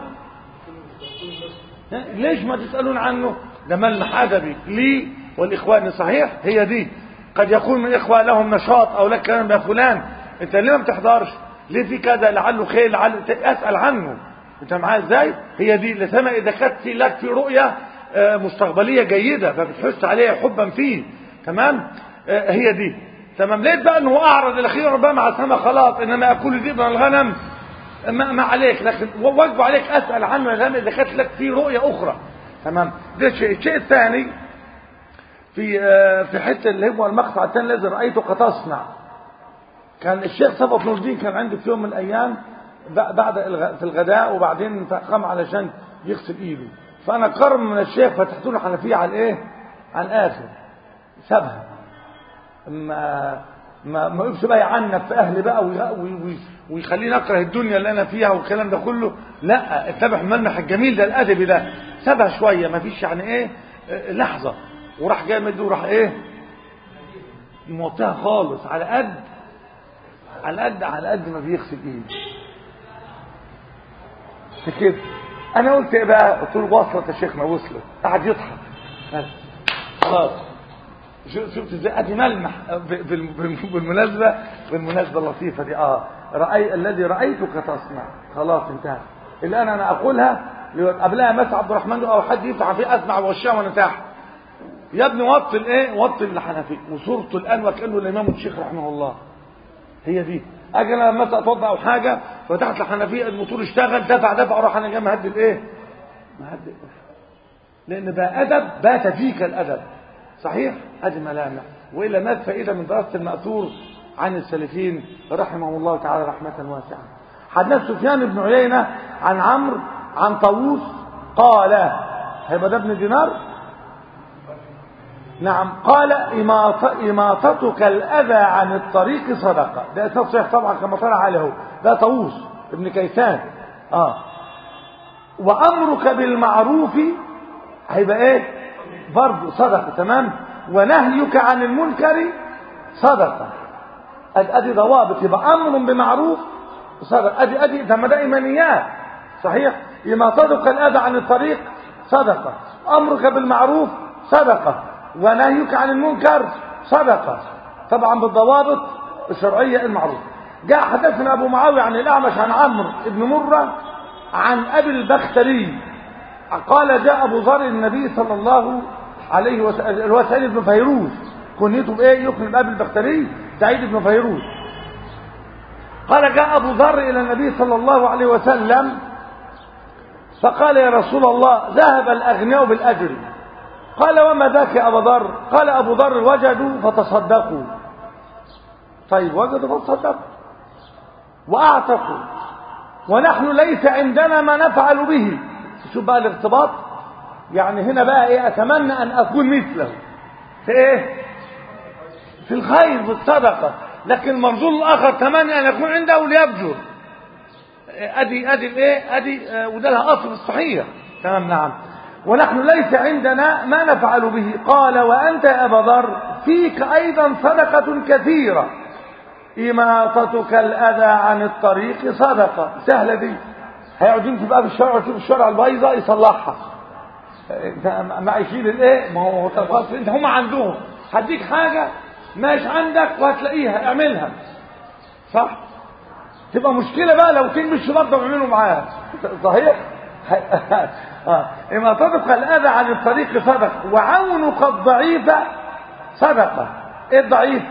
ليش ما تسالون عنه ده ملمح ادبي لي والاخوان صحيح هي دي قد يكون من اخوة لهم نشاط او لك كلام يا فلان انت ليه ما بتحضرش ليه في كذا لعله خير لعله اسال عنه انت معايا ازاي هي دي لسما اذا كانت في لك في رؤيه مستقبليه جيده فبتحس عليها حبا فيه تمام هي دي تمام لقيت بقى انه اعرض الاخير ربما مع السما خلاص انما اكل ذئب الغنم ما, ما عليك لكن واجب عليك اسال عنه يا اذا كانت لك في رؤيه اخرى تمام ده شيء الشيء الثاني في في حته اللي هو المقطع الثاني الذي رايته كتصنع كان الشيخ صفوت نور الدين كان عندي في يوم من الايام بعد في الغداء وبعدين قام علشان يغسل ايده فانا قرم من الشيخ فتحت له حنفيه على الايه على الاخر سابها ما ما ما يقفش بقى يعنف في اهلي بقى ويخليني اكره الدنيا اللي انا فيها والكلام ده كله لا اتبع الملمح الجميل ده الادبي ده سابها شويه ما فيش يعني ايه لحظه وراح جاي مدي وراح ايه موطيها خالص على قد على قد على قد ما بيغسل ايده كده انا قلت ايه بقى قلت له وصلت يا شيخنا وصلت قعد يضحك بس خلاص شفت ازاي ادي ملمح بالمناسبه بالمناسبه اللطيفه دي اه راي الذي رايتك تصنع خلاص انتهى الان انا اقولها قبلها مثلا عبد الرحمن او حد يفتح فيه اسمع وشها وانا تحت يا ابني وطي الايه وطي الحنفي وصورته الان وكانه الامام الشيخ رحمه الله هي دي اجي انا مثلا اتوضا او حاجه فتحت الحنفيه الموتور اشتغل دفع دفع اروح انا جاي مهدي الايه مهدي لان بقى ادب بات فيك الادب صحيح هذه ملامح والا ما فائده من دراسه الماثور عن السلفين رحمهم الله تعالى رحمه واسعه حدث سفيان بن عيينه عن عمرو عن طاووس قال هيبقى ده ابن دينار نعم قال إماطتك الأذى عن الطريق صدقة ده إسناد صحيح طبعا كما طلع عليه ده طاووس ابن كيسان آه وأمرك بالمعروف هيبقى إيه برضه صدقة تمام ونهيك عن المنكر صدقة أدي, أدي ضوابط يبقى أمر بمعروف صدقة أدي أدي ده ده إيمانيات صحيح إماطتك الأذى عن الطريق صدقة أمرك بالمعروف صدقة ونهيك عن المنكر صدقة طبعا بالضوابط الشرعية المعروفة جاء حدثنا أبو معاوية عن الأعمش عن عمرو بن مرة عن أبي البختري قال جاء أبو ذر النبي صلى الله عليه وسلم اللي هو سعيد بن فيروز كنيته بإيه يكني أبي البختري سعيد بن فيروز قال جاء أبو ذر إلى النبي صلى الله عليه وسلم فقال يا رسول الله ذهب الأغنياء بالأجر قال وما ذاك يا أبا ذر قال أبو ذر وجدوا فتصدقوا طيب وجدوا فتصدقوا وأعتقوا ونحن ليس عندنا ما نفعل به شوف بقى الارتباط يعني هنا بقى ايه اتمنى ان اكون مثله في ايه في الخير في الصدقه لكن المنظور الاخر اتمنى ان يكون عنده ليبجر ادي ادي الايه ادي آه وده لها اصل الصحيح تمام نعم ونحن ليس عندنا ما نفعل به قال وأنت يا أبا ذر فيك أيضا صدقة كثيرة إماطتك الأذى عن الطريق صدقة سهلة دي هيقعد يمشي بقى في الشارع يشوف الشارع البيضاء يصلحها ما يشيل الايه ما هو خلاص انت هم عندهم هديك حاجة مش عندك وهتلاقيها اعملها صح تبقى مشكلة بقى لو تين مش برضه بيعملوا معاها صحيح اه اما تدق الاذى عن الطريق صدقه وعونك الضعيف صدقه ايه الضعيف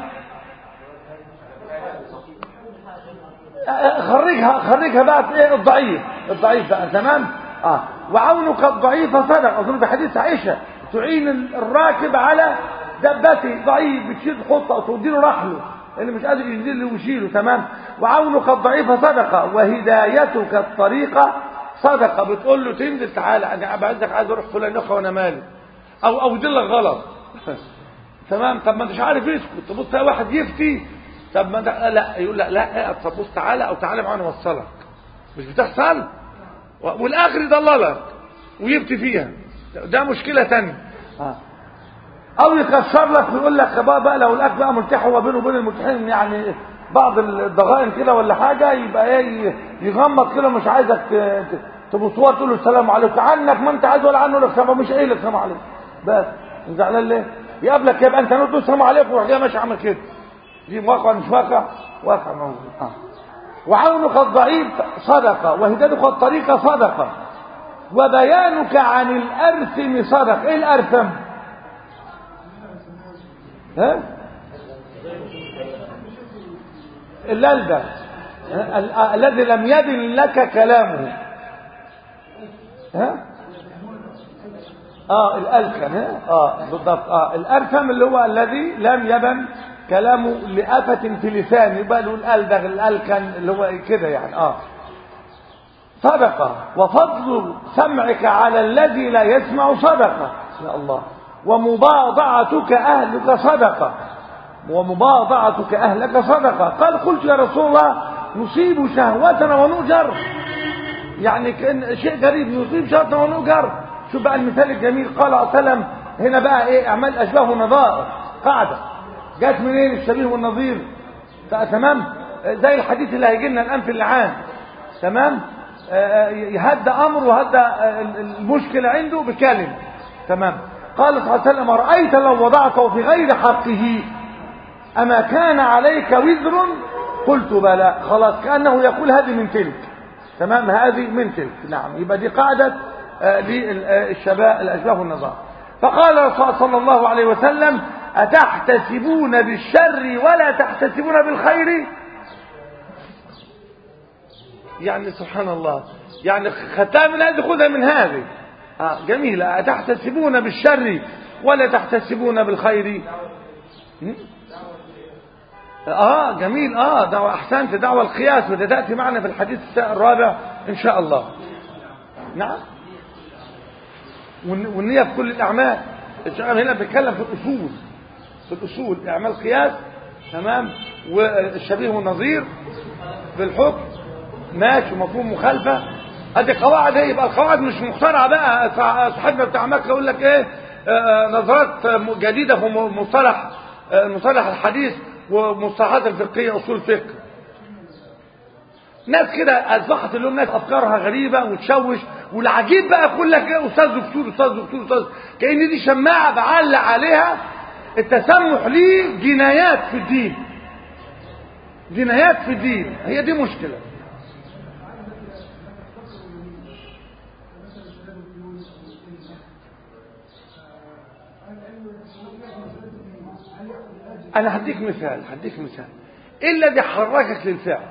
خرجها خرجها بقى في ايه الضعيف الضعيف بقى تمام اه وعونك الضعيف صدق اظن بحديث عائشه تعين الراكب على دبته ضعيف بتشيل خطه او تديله رحله اللي مش قادر ينزل ويشيله تمام وعونك الضعيف صدقه وهدايتك الطريقه صدقه بتقول له تنزل تعالى انا بعزك عايز اروح فلان اخوه وانا مالي او او دلك غلط تمام طب ما انتش عارف اسكت تبص تلاقي واحد يفتي طب ما ده لا يقول لا لا طب بص تعالى او تعالى معانا نوصلك مش بتحصل والاخر يضللك ويبتي فيها ده مشكله ثانيه او يكسر لك ويقول لك بقى, بقى لو الاخ بقى مرتاح هو بينه وبين المرتاحين يعني بعض الضغائن كده ولا حاجه يبقى ايه يغمض كده مش عايزك تبص تقول له السلام عليكم عنك ما انت عايز ولا عنه لك سلام مش قايل لك السلام عليكم بس زعلان ليه؟ يقابلك يبقى انت نقول السلام عليكم وراح جاي ماشي عامل كده دي واقع مش واقع واقع موجود آه. وعونك الضعيف صدقه وهدايتك الطريقه صدقه وبيانك عن الارثم صدقه ايه الارثم ها الللبة الذي لم يدن لك كلامه ها اه الالكم ها اه بالضبط اه الاركم اللي هو الذي لم يبن كلامه لآفة في لسانه يبقى له الالدغ الالكن اللي هو كده يعني اه صدقة وفضل سمعك على الذي لا يسمع صدقة يا الله ومباضعتك أهلك صدقة ومباضعتك أهلك صدقة قال قلت يا رسول الله نصيب شهوتنا ونؤجر يعني كان شيء غريب نصيب شهوتنا ونؤجر شوف بقى المثال الجميل قال عليه وسلم هنا بقى ايه اعمال اشباه ونظائر قاعده جت منين الشبيه والنظير تمام زي الحديث اللي هيجي لنا الان في اللعان تمام يهدى امر وهدى المشكله عنده بكلمه تمام قال صلى الله عليه وسلم رأيت لو وضعته في غير حقه أما كان عليك وزر قلت بلى خلاص كأنه يقول هذه من تلك تمام هذه من تلك نعم يبقى دي قاعدة للشباب الأشباه والنظام فقال صلى الله عليه وسلم أتحتسبون بالشر ولا تحتسبون بالخير يعني سبحان الله يعني خدتها من هذه خذها من هذه آه جميلة أتحتسبون بالشر ولا تحتسبون بالخير اه جميل اه دعوة احسنت دعوة القياس وده تأتي معنا في الحديث الرابع ان شاء الله نعم والنية في كل الاعمال الشغال هنا بيتكلم في الاصول في الاصول اعمال قياس تمام والشبيه والنظير في الحكم ماشي مفهوم مخالفة ادي قواعد ايه يبقى القواعد مش مخترعه بقى صاحبنا بتاع مكه يقول لك ايه آه نظرات جديده في مصطلح آه مصطلح الحديث ومصطلحات الفقهيه اصول الفقه ناس كده اصبحت اليوم ناس افكارها غريبه وتشوش والعجيب بقى يقول لك ايه استاذ دكتور استاذ دكتور استاذ كان دي شماعه بعلق عليها التسمح ليه جنايات في الدين جنايات في الدين هي دي مشكله انا هديك مثال هديك مثال ايه الذي حركك للفعل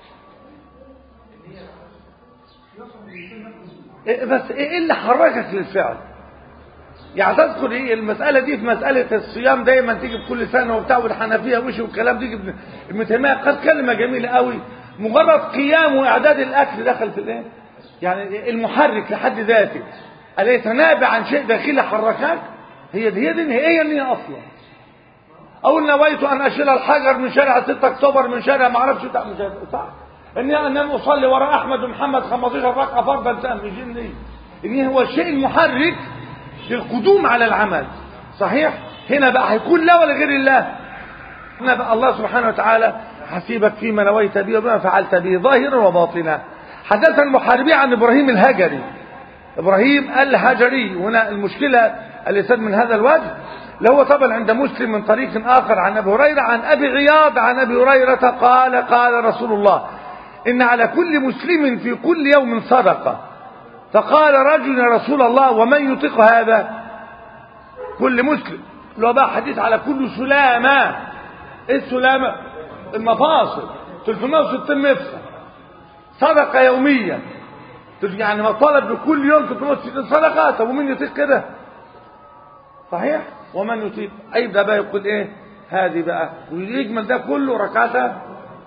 إيه بس ايه اللي حركك للفعل يعني تذكر ايه المساله دي في مساله الصيام دايما تيجي بكل سنه وبتاع والحنفيه وش والكلام تيجي ابن تيميه قد كلمه جميله قوي مجرد قيام واعداد الاكل دخل في الايه يعني المحرك لحد ذاته اليس نابع عن شيء داخلي حركك هي دي هي دي هي النيه اصلا او نويت ان اشيل الحجر من شارع 6 اكتوبر من شارع ما اعرفش بتاع مش صح اني ان اصلي وراء احمد ومحمد 15 ركعه فرضا تام مش اني ان هو الشيء المحرك للقدوم على العمل صحيح هنا بقى هيكون لا ولا غير الله هنا بقى الله سبحانه وتعالى حسيبك فيما نويت به وبما فعلت به ظاهرا وباطنا حدث المحاربي عن ابراهيم الهجري ابراهيم الهجري هنا المشكله اللي من هذا الوجه اللي هو طبعا عند مسلم من طريق آخر عن أبي هريرة عن أبي عياض عن أبي هريرة قال قال رسول الله إن على كل مسلم في كل يوم صدقة فقال رجل يا رسول الله ومن يطيق هذا كل مسلم اللي هو بقى حديث على كل سلامة ايه السلامة المفاصل 360 مفصل صدقة يومية يعني ما طلب بكل يوم 360 صدقة طب ومين يطيق كده صحيح ومن يطيق اي ده بقى يقول ايه هذه بقى ويجمل ده كله ركعتها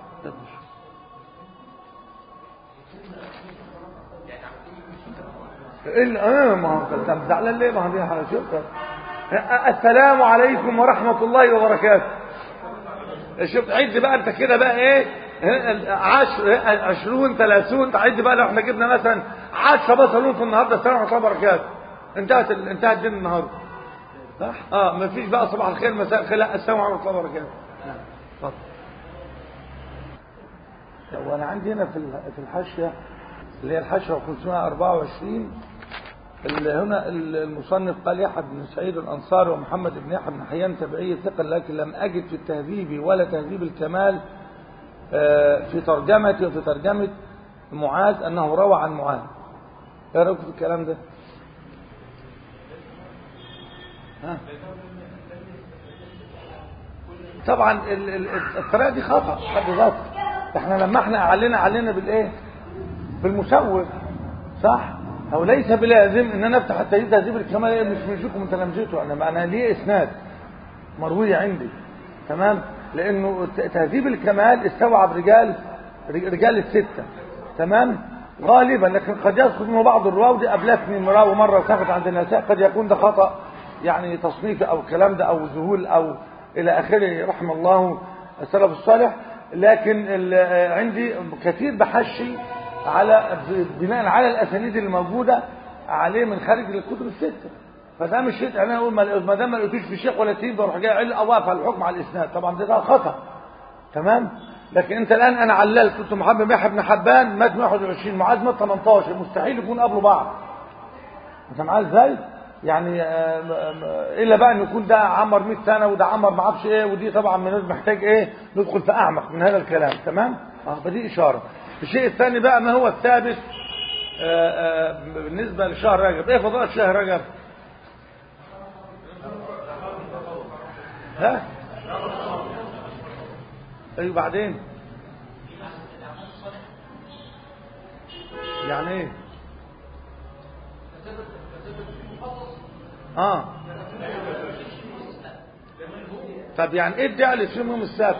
الا اه ما هو انت زعلان ليه ما هو دي حاجه شوف السلام عليكم ورحمه الله وبركاته شوف عد بقى انت كده بقى ايه عشر عشرون ثلاثون تعد بقى لو احنا جبنا مثلا عشرة بصلون في النهارده السلام عليكم ورحمه الله وبركاته انتهت ال... انتهت الدين النهارده صح اه ما فيش بقى صباح الخير مساء الخير لا السلام عليكم ورحمه الله وبركاته اتفضل وانا عندي هنا في في الحاشيه اللي هي الحاشيه 524 اللي هنا المصنف قال يحيى بن سعيد الانصاري ومحمد بن يحيى بن حيان تبعي ثقه لكن لم اجد في التهذيب ولا تهذيب الكمال في ترجمة وفي ترجمة معاذ أنه روى عن معاذ ايه رأيك في الكلام ده ها؟ طبعا الطريقة دي خطأ حد ذاته احنا لما احنا علينا علينا بالايه بالمسوغ صح او ليس بلازم ان انا افتح التهذيب تهذيب الكمال مش من شيكم من تلامذته انا انا ليه اسناد مرويه عندي تمام لانه تهذيب الكمال استوعب رجال رجال الستة تمام غالبا لكن قد يسقط منه بعض الرواه ودي قابلتني مراه ومره وسقط عند النساء قد يكون ده خطا يعني تصنيف او الكلام ده او ذهول او الى اخره رحم الله السلف الصالح لكن عندي كثير بحشي على بناء على الاسانيد الموجوده عليه من خارج الكتب السته فده مش شيء انا اقول ما دام ما لقيتوش في شيخ ولا تيم بروح جاي عل اوقف على الحكم على الاسناد طبعا ده, ده خطا تمام لكن انت الان انا عللت قلت محمد بن يحيى بن حبان مات 21 معاذ مات 18 مستحيل يكون قبله بعض انت معايا ازاي يعني الا بقى ان يكون ده عمر 100 سنه وده عمر ما اعرفش ايه ودي طبعا من محتاج ايه ندخل في اعمق من هذا الكلام تمام اه فدي اشاره الشيء الثاني بقى ما هو الثابت آآ آآ بالنسبه لشهر رجب ايه فضائل شهر رجب ها ايوه بعدين يعني ايه اه طب يعني ايه ادعي للصيام يوم السبت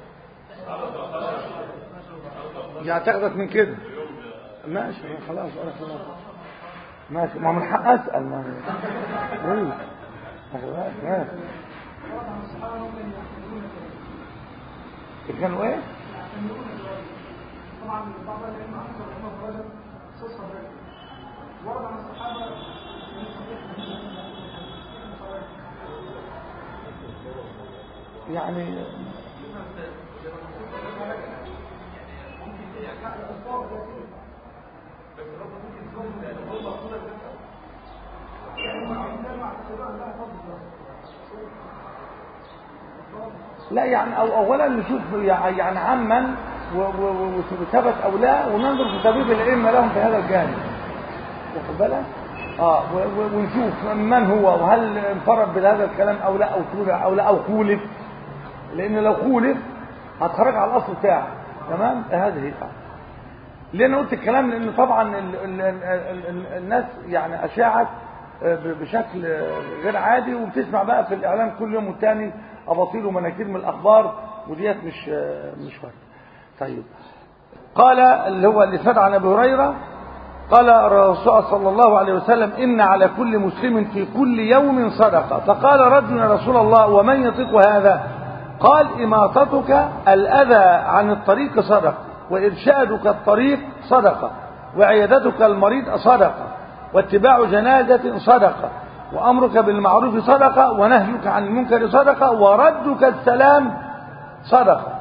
يعني تاخدك من كده ماشي خلاص انا خلاص ماشي ما من حق اسال ما ايه ماشي كانوا ايه طبعا بعض الائمه اكثر هم رجل خصوصا ورد عن الصحابه يعني لا يعني أو اولا نشوف يعني عما وثبت او لا وننظر في تبيب الائمه لهم في هذا الجانب واخد بالك اه ونشوف من هو وهل انفرد بهذا الكلام او لا او تولع او لا او خولف لان لو خولف هتخرج على الاصل بتاعه تمام هذه هي ليه انا قلت الكلام لان طبعا ال ال ال الناس يعني اشاعت بشكل غير عادي وبتسمع بقى في الاعلام كل يوم والتاني اباطيل ومناكير من الاخبار وديت مش مش فرق طيب قال اللي هو اللي فات عن ابي هريره قال الرسول صلى الله عليه وسلم ان على كل مسلم في كل يوم صدقه فقال رجل يا رسول الله ومن يطيق هذا قال اماطتك الاذى عن الطريق صدقه وارشادك الطريق صدقه وعيادتك المريض صدقه واتباع جنازه صدقه وأمرك بالمعروف صدقة ونهيك عن المنكر صدقة وردك السلام صدقة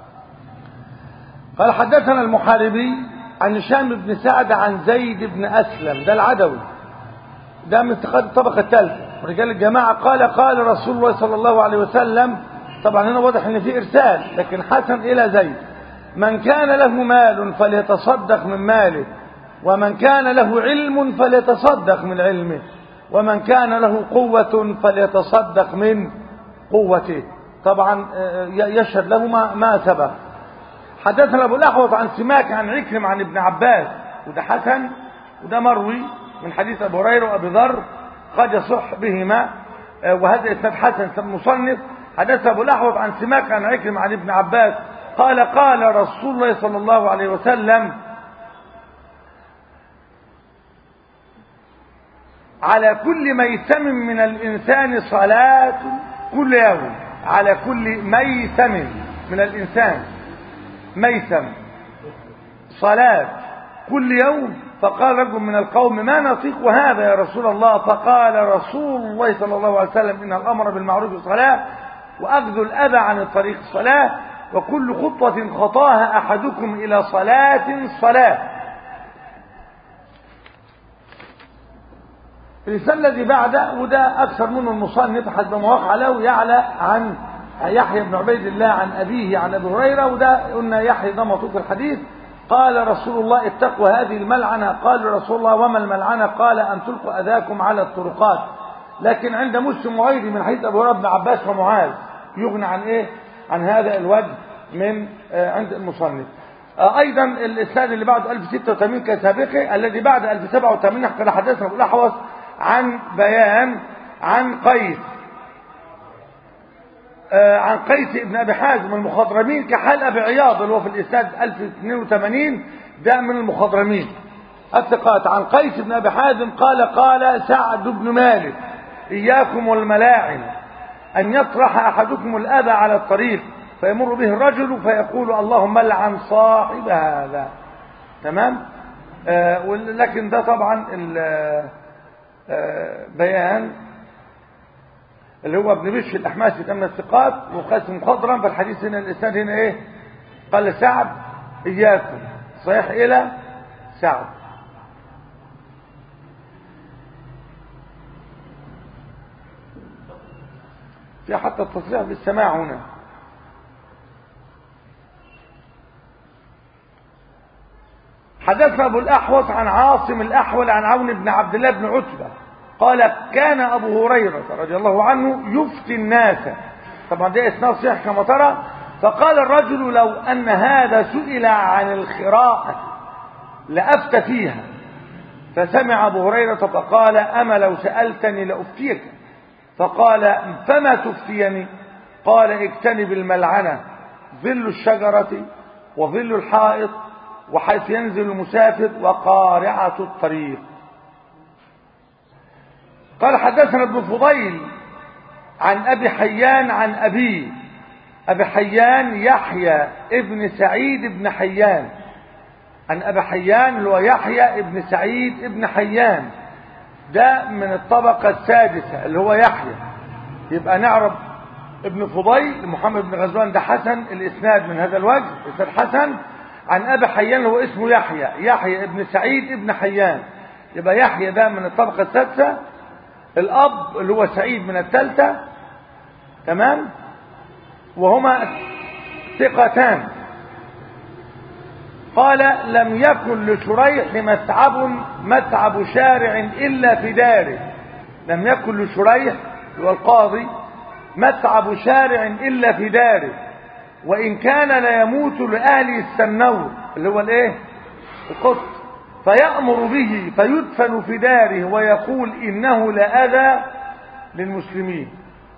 قال حدثنا المحاربي عن هشام بن سعد عن زيد بن أسلم ده العدوي ده من الطبقة الثالثة رجال الجماعة قال قال رسول الله صلى الله عليه وسلم طبعا هنا واضح ان في ارسال لكن حسن الى زيد من كان له مال فليتصدق من ماله ومن كان له علم فليتصدق من علمه ومن كان له قوة فليتصدق من قوته طبعا يشهد له ما, ما سبق حدثنا ابو الاحوص عن سماك عن عكرم عن ابن عباس وده حسن وده مروي من حديث ابو هريره وابي ذر قد يصح بهما وهذا اسناد حسن مصنف حدث ابو الاحوص عن سماك عن عكرم عن ابن عباس قال قال رسول الله صلى الله عليه وسلم على كل ميتم من الإنسان صلاة كل يوم على كل ميتم من الإنسان ميتم صلاة كل يوم فقال رجل من القوم ما نطيق هذا يا رسول الله فقال رسول الله صلى الله عليه وسلم إن الأمر بالمعروف صلاة وأخذ الأذى عن الطريق صلاة وكل خطوة خطاها أحدكم إلى صلاة صلاة الرسالة الذي بعده وده أكثر منه المصنف حسب ما وقع له يعلى عن يحيى بن عبيد الله عن أبيه عن أبي هريرة وده قلنا يحيى ده مطوق الحديث قال رسول الله اتقوا هذه الملعنة قال رسول الله وما الملعنة قال أن تلقوا أذاكم على الطرقات لكن عند مسلم وغيره من حديث أبو هريرة بن عباس ومعاذ يغنى عن إيه عن هذا الوجه من عند المصنف أيضا الإسناد اللي بعده 1086 كسابقه الذي بعد 1087 قال حدثنا أبو الأحوص عن بيان عن قيس آه عن قيس ابن ابي حازم المخضرمين كحال ابي عياض اللي هو في الاسناد 1082 ده من المخضرمين الثقات عن قيس بن ابي حازم قال قال سعد بن مالك اياكم والملاعن ان يطرح احدكم الاذى على الطريق فيمر به الرجل فيقول اللهم لعن صاحب هذا تمام آه لكن ده طبعا بيان اللي هو ابن بش الاحماسي كان من الثقات وقاسم مخضرا فالحديث هنا الاسناد هنا ايه قال سعد اياكم صحيح الى سعد في حتى التصريح بالسماع هنا حدثنا ابو الاحوص عن عاصم الاحول عن عون بن عبد الله بن عتبه قال كان ابو هريره رضي الله عنه يفتي الناس طبعا ده اسناد صحيح كما ترى فقال الرجل لو ان هذا سئل عن الخراءه لافتى فيها فسمع ابو هريره فقال اما لو سالتني لافتيك فقال فما تفتيني قال اجتنب الملعنه ظل الشجره وظل الحائط وحيث ينزل المسافر وقارعة الطريق قال حدثنا ابن فضيل عن أبي حيان عن أبيه أبي حيان يحيى ابن سعيد ابن حيان عن أبي حيان اللي هو يحيى ابن سعيد ابن حيان ده من الطبقة السادسة اللي هو يحيى يبقى نعرف ابن فضيل محمد بن غزوان ده حسن الإسناد من هذا الوجه إسناد حسن عن أبي حيان هو اسمه يحيى يحيى ابن سعيد ابن حيان يبقى يحيى ده من الطبقة السادسة الأب اللي هو سعيد من الثالثة تمام وهما ثقتان قال لم يكن لشريح متعب متعب شارع إلا في داره لم يكن لشريح هو القاضي متعب شارع إلا في داره وإن كان لا يموت لأهل السنور اللي هو الايه القط فيأمر به فيدفن في داره ويقول إنه لأذى للمسلمين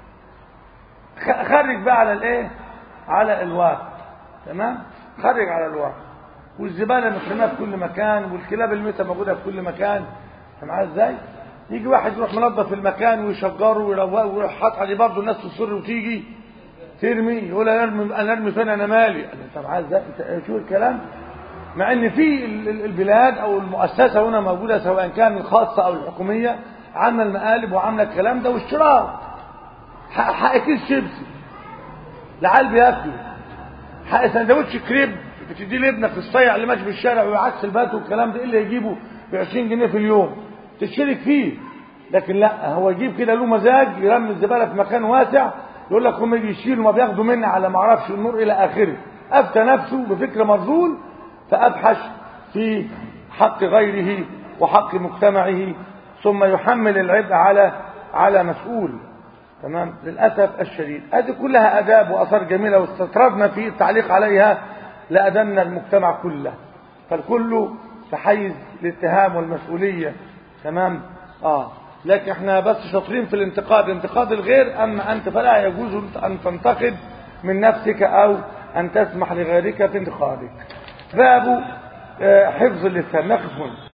خرج بقى على الايه على الواقع تمام خرج على الواقع والزبالة مترمية في كل مكان والكلاب الميتة موجودة في كل مكان معايا ازاي يجي واحد يروح منظف المكان ويشجره ويروقه ويروح حاطط عليه برضه الناس تصر وتيجي ترمي يقول انا ارمي انا ارمي فين انا مالي انت معايا ازاي انت شو الكلام مع ان في البلاد او المؤسسه هنا موجوده سواء كان الخاصه او الحكوميه عامله المقالب وعامله الكلام ده واشتراك حق كيس شيبسي العيال بياكلوا حق سندوتش كريب بتديه لابنك الصيع اللي ماشي في الشارع وعكس البات والكلام ده ايه اللي يجيبه ب 20 جنيه في اليوم تشترك فيه لكن لا هو يجيب كده له مزاج يرمي الزباله في مكان واسع يقول لك هم يجي يشيلوا ما بياخدوا مني على ما اعرفش النور الى اخره افتى نفسه بفكر مرذول فابحث في حق غيره وحق مجتمعه ثم يحمل العبء على على مسؤول تمام للأسف الشديد هذه كلها أداب وأثار جميلة واستطردنا في التعليق عليها لأدنا المجتمع كله فالكل تحيز الاتهام والمسؤولية تمام آه لكن احنا بس شاطرين في الانتقاد انتقاد الغير أما أنت فلا يجوز أن تنتقد من نفسك أو أن تسمح لغيرك في انتقادك باب حفظ اللسان نقف هنا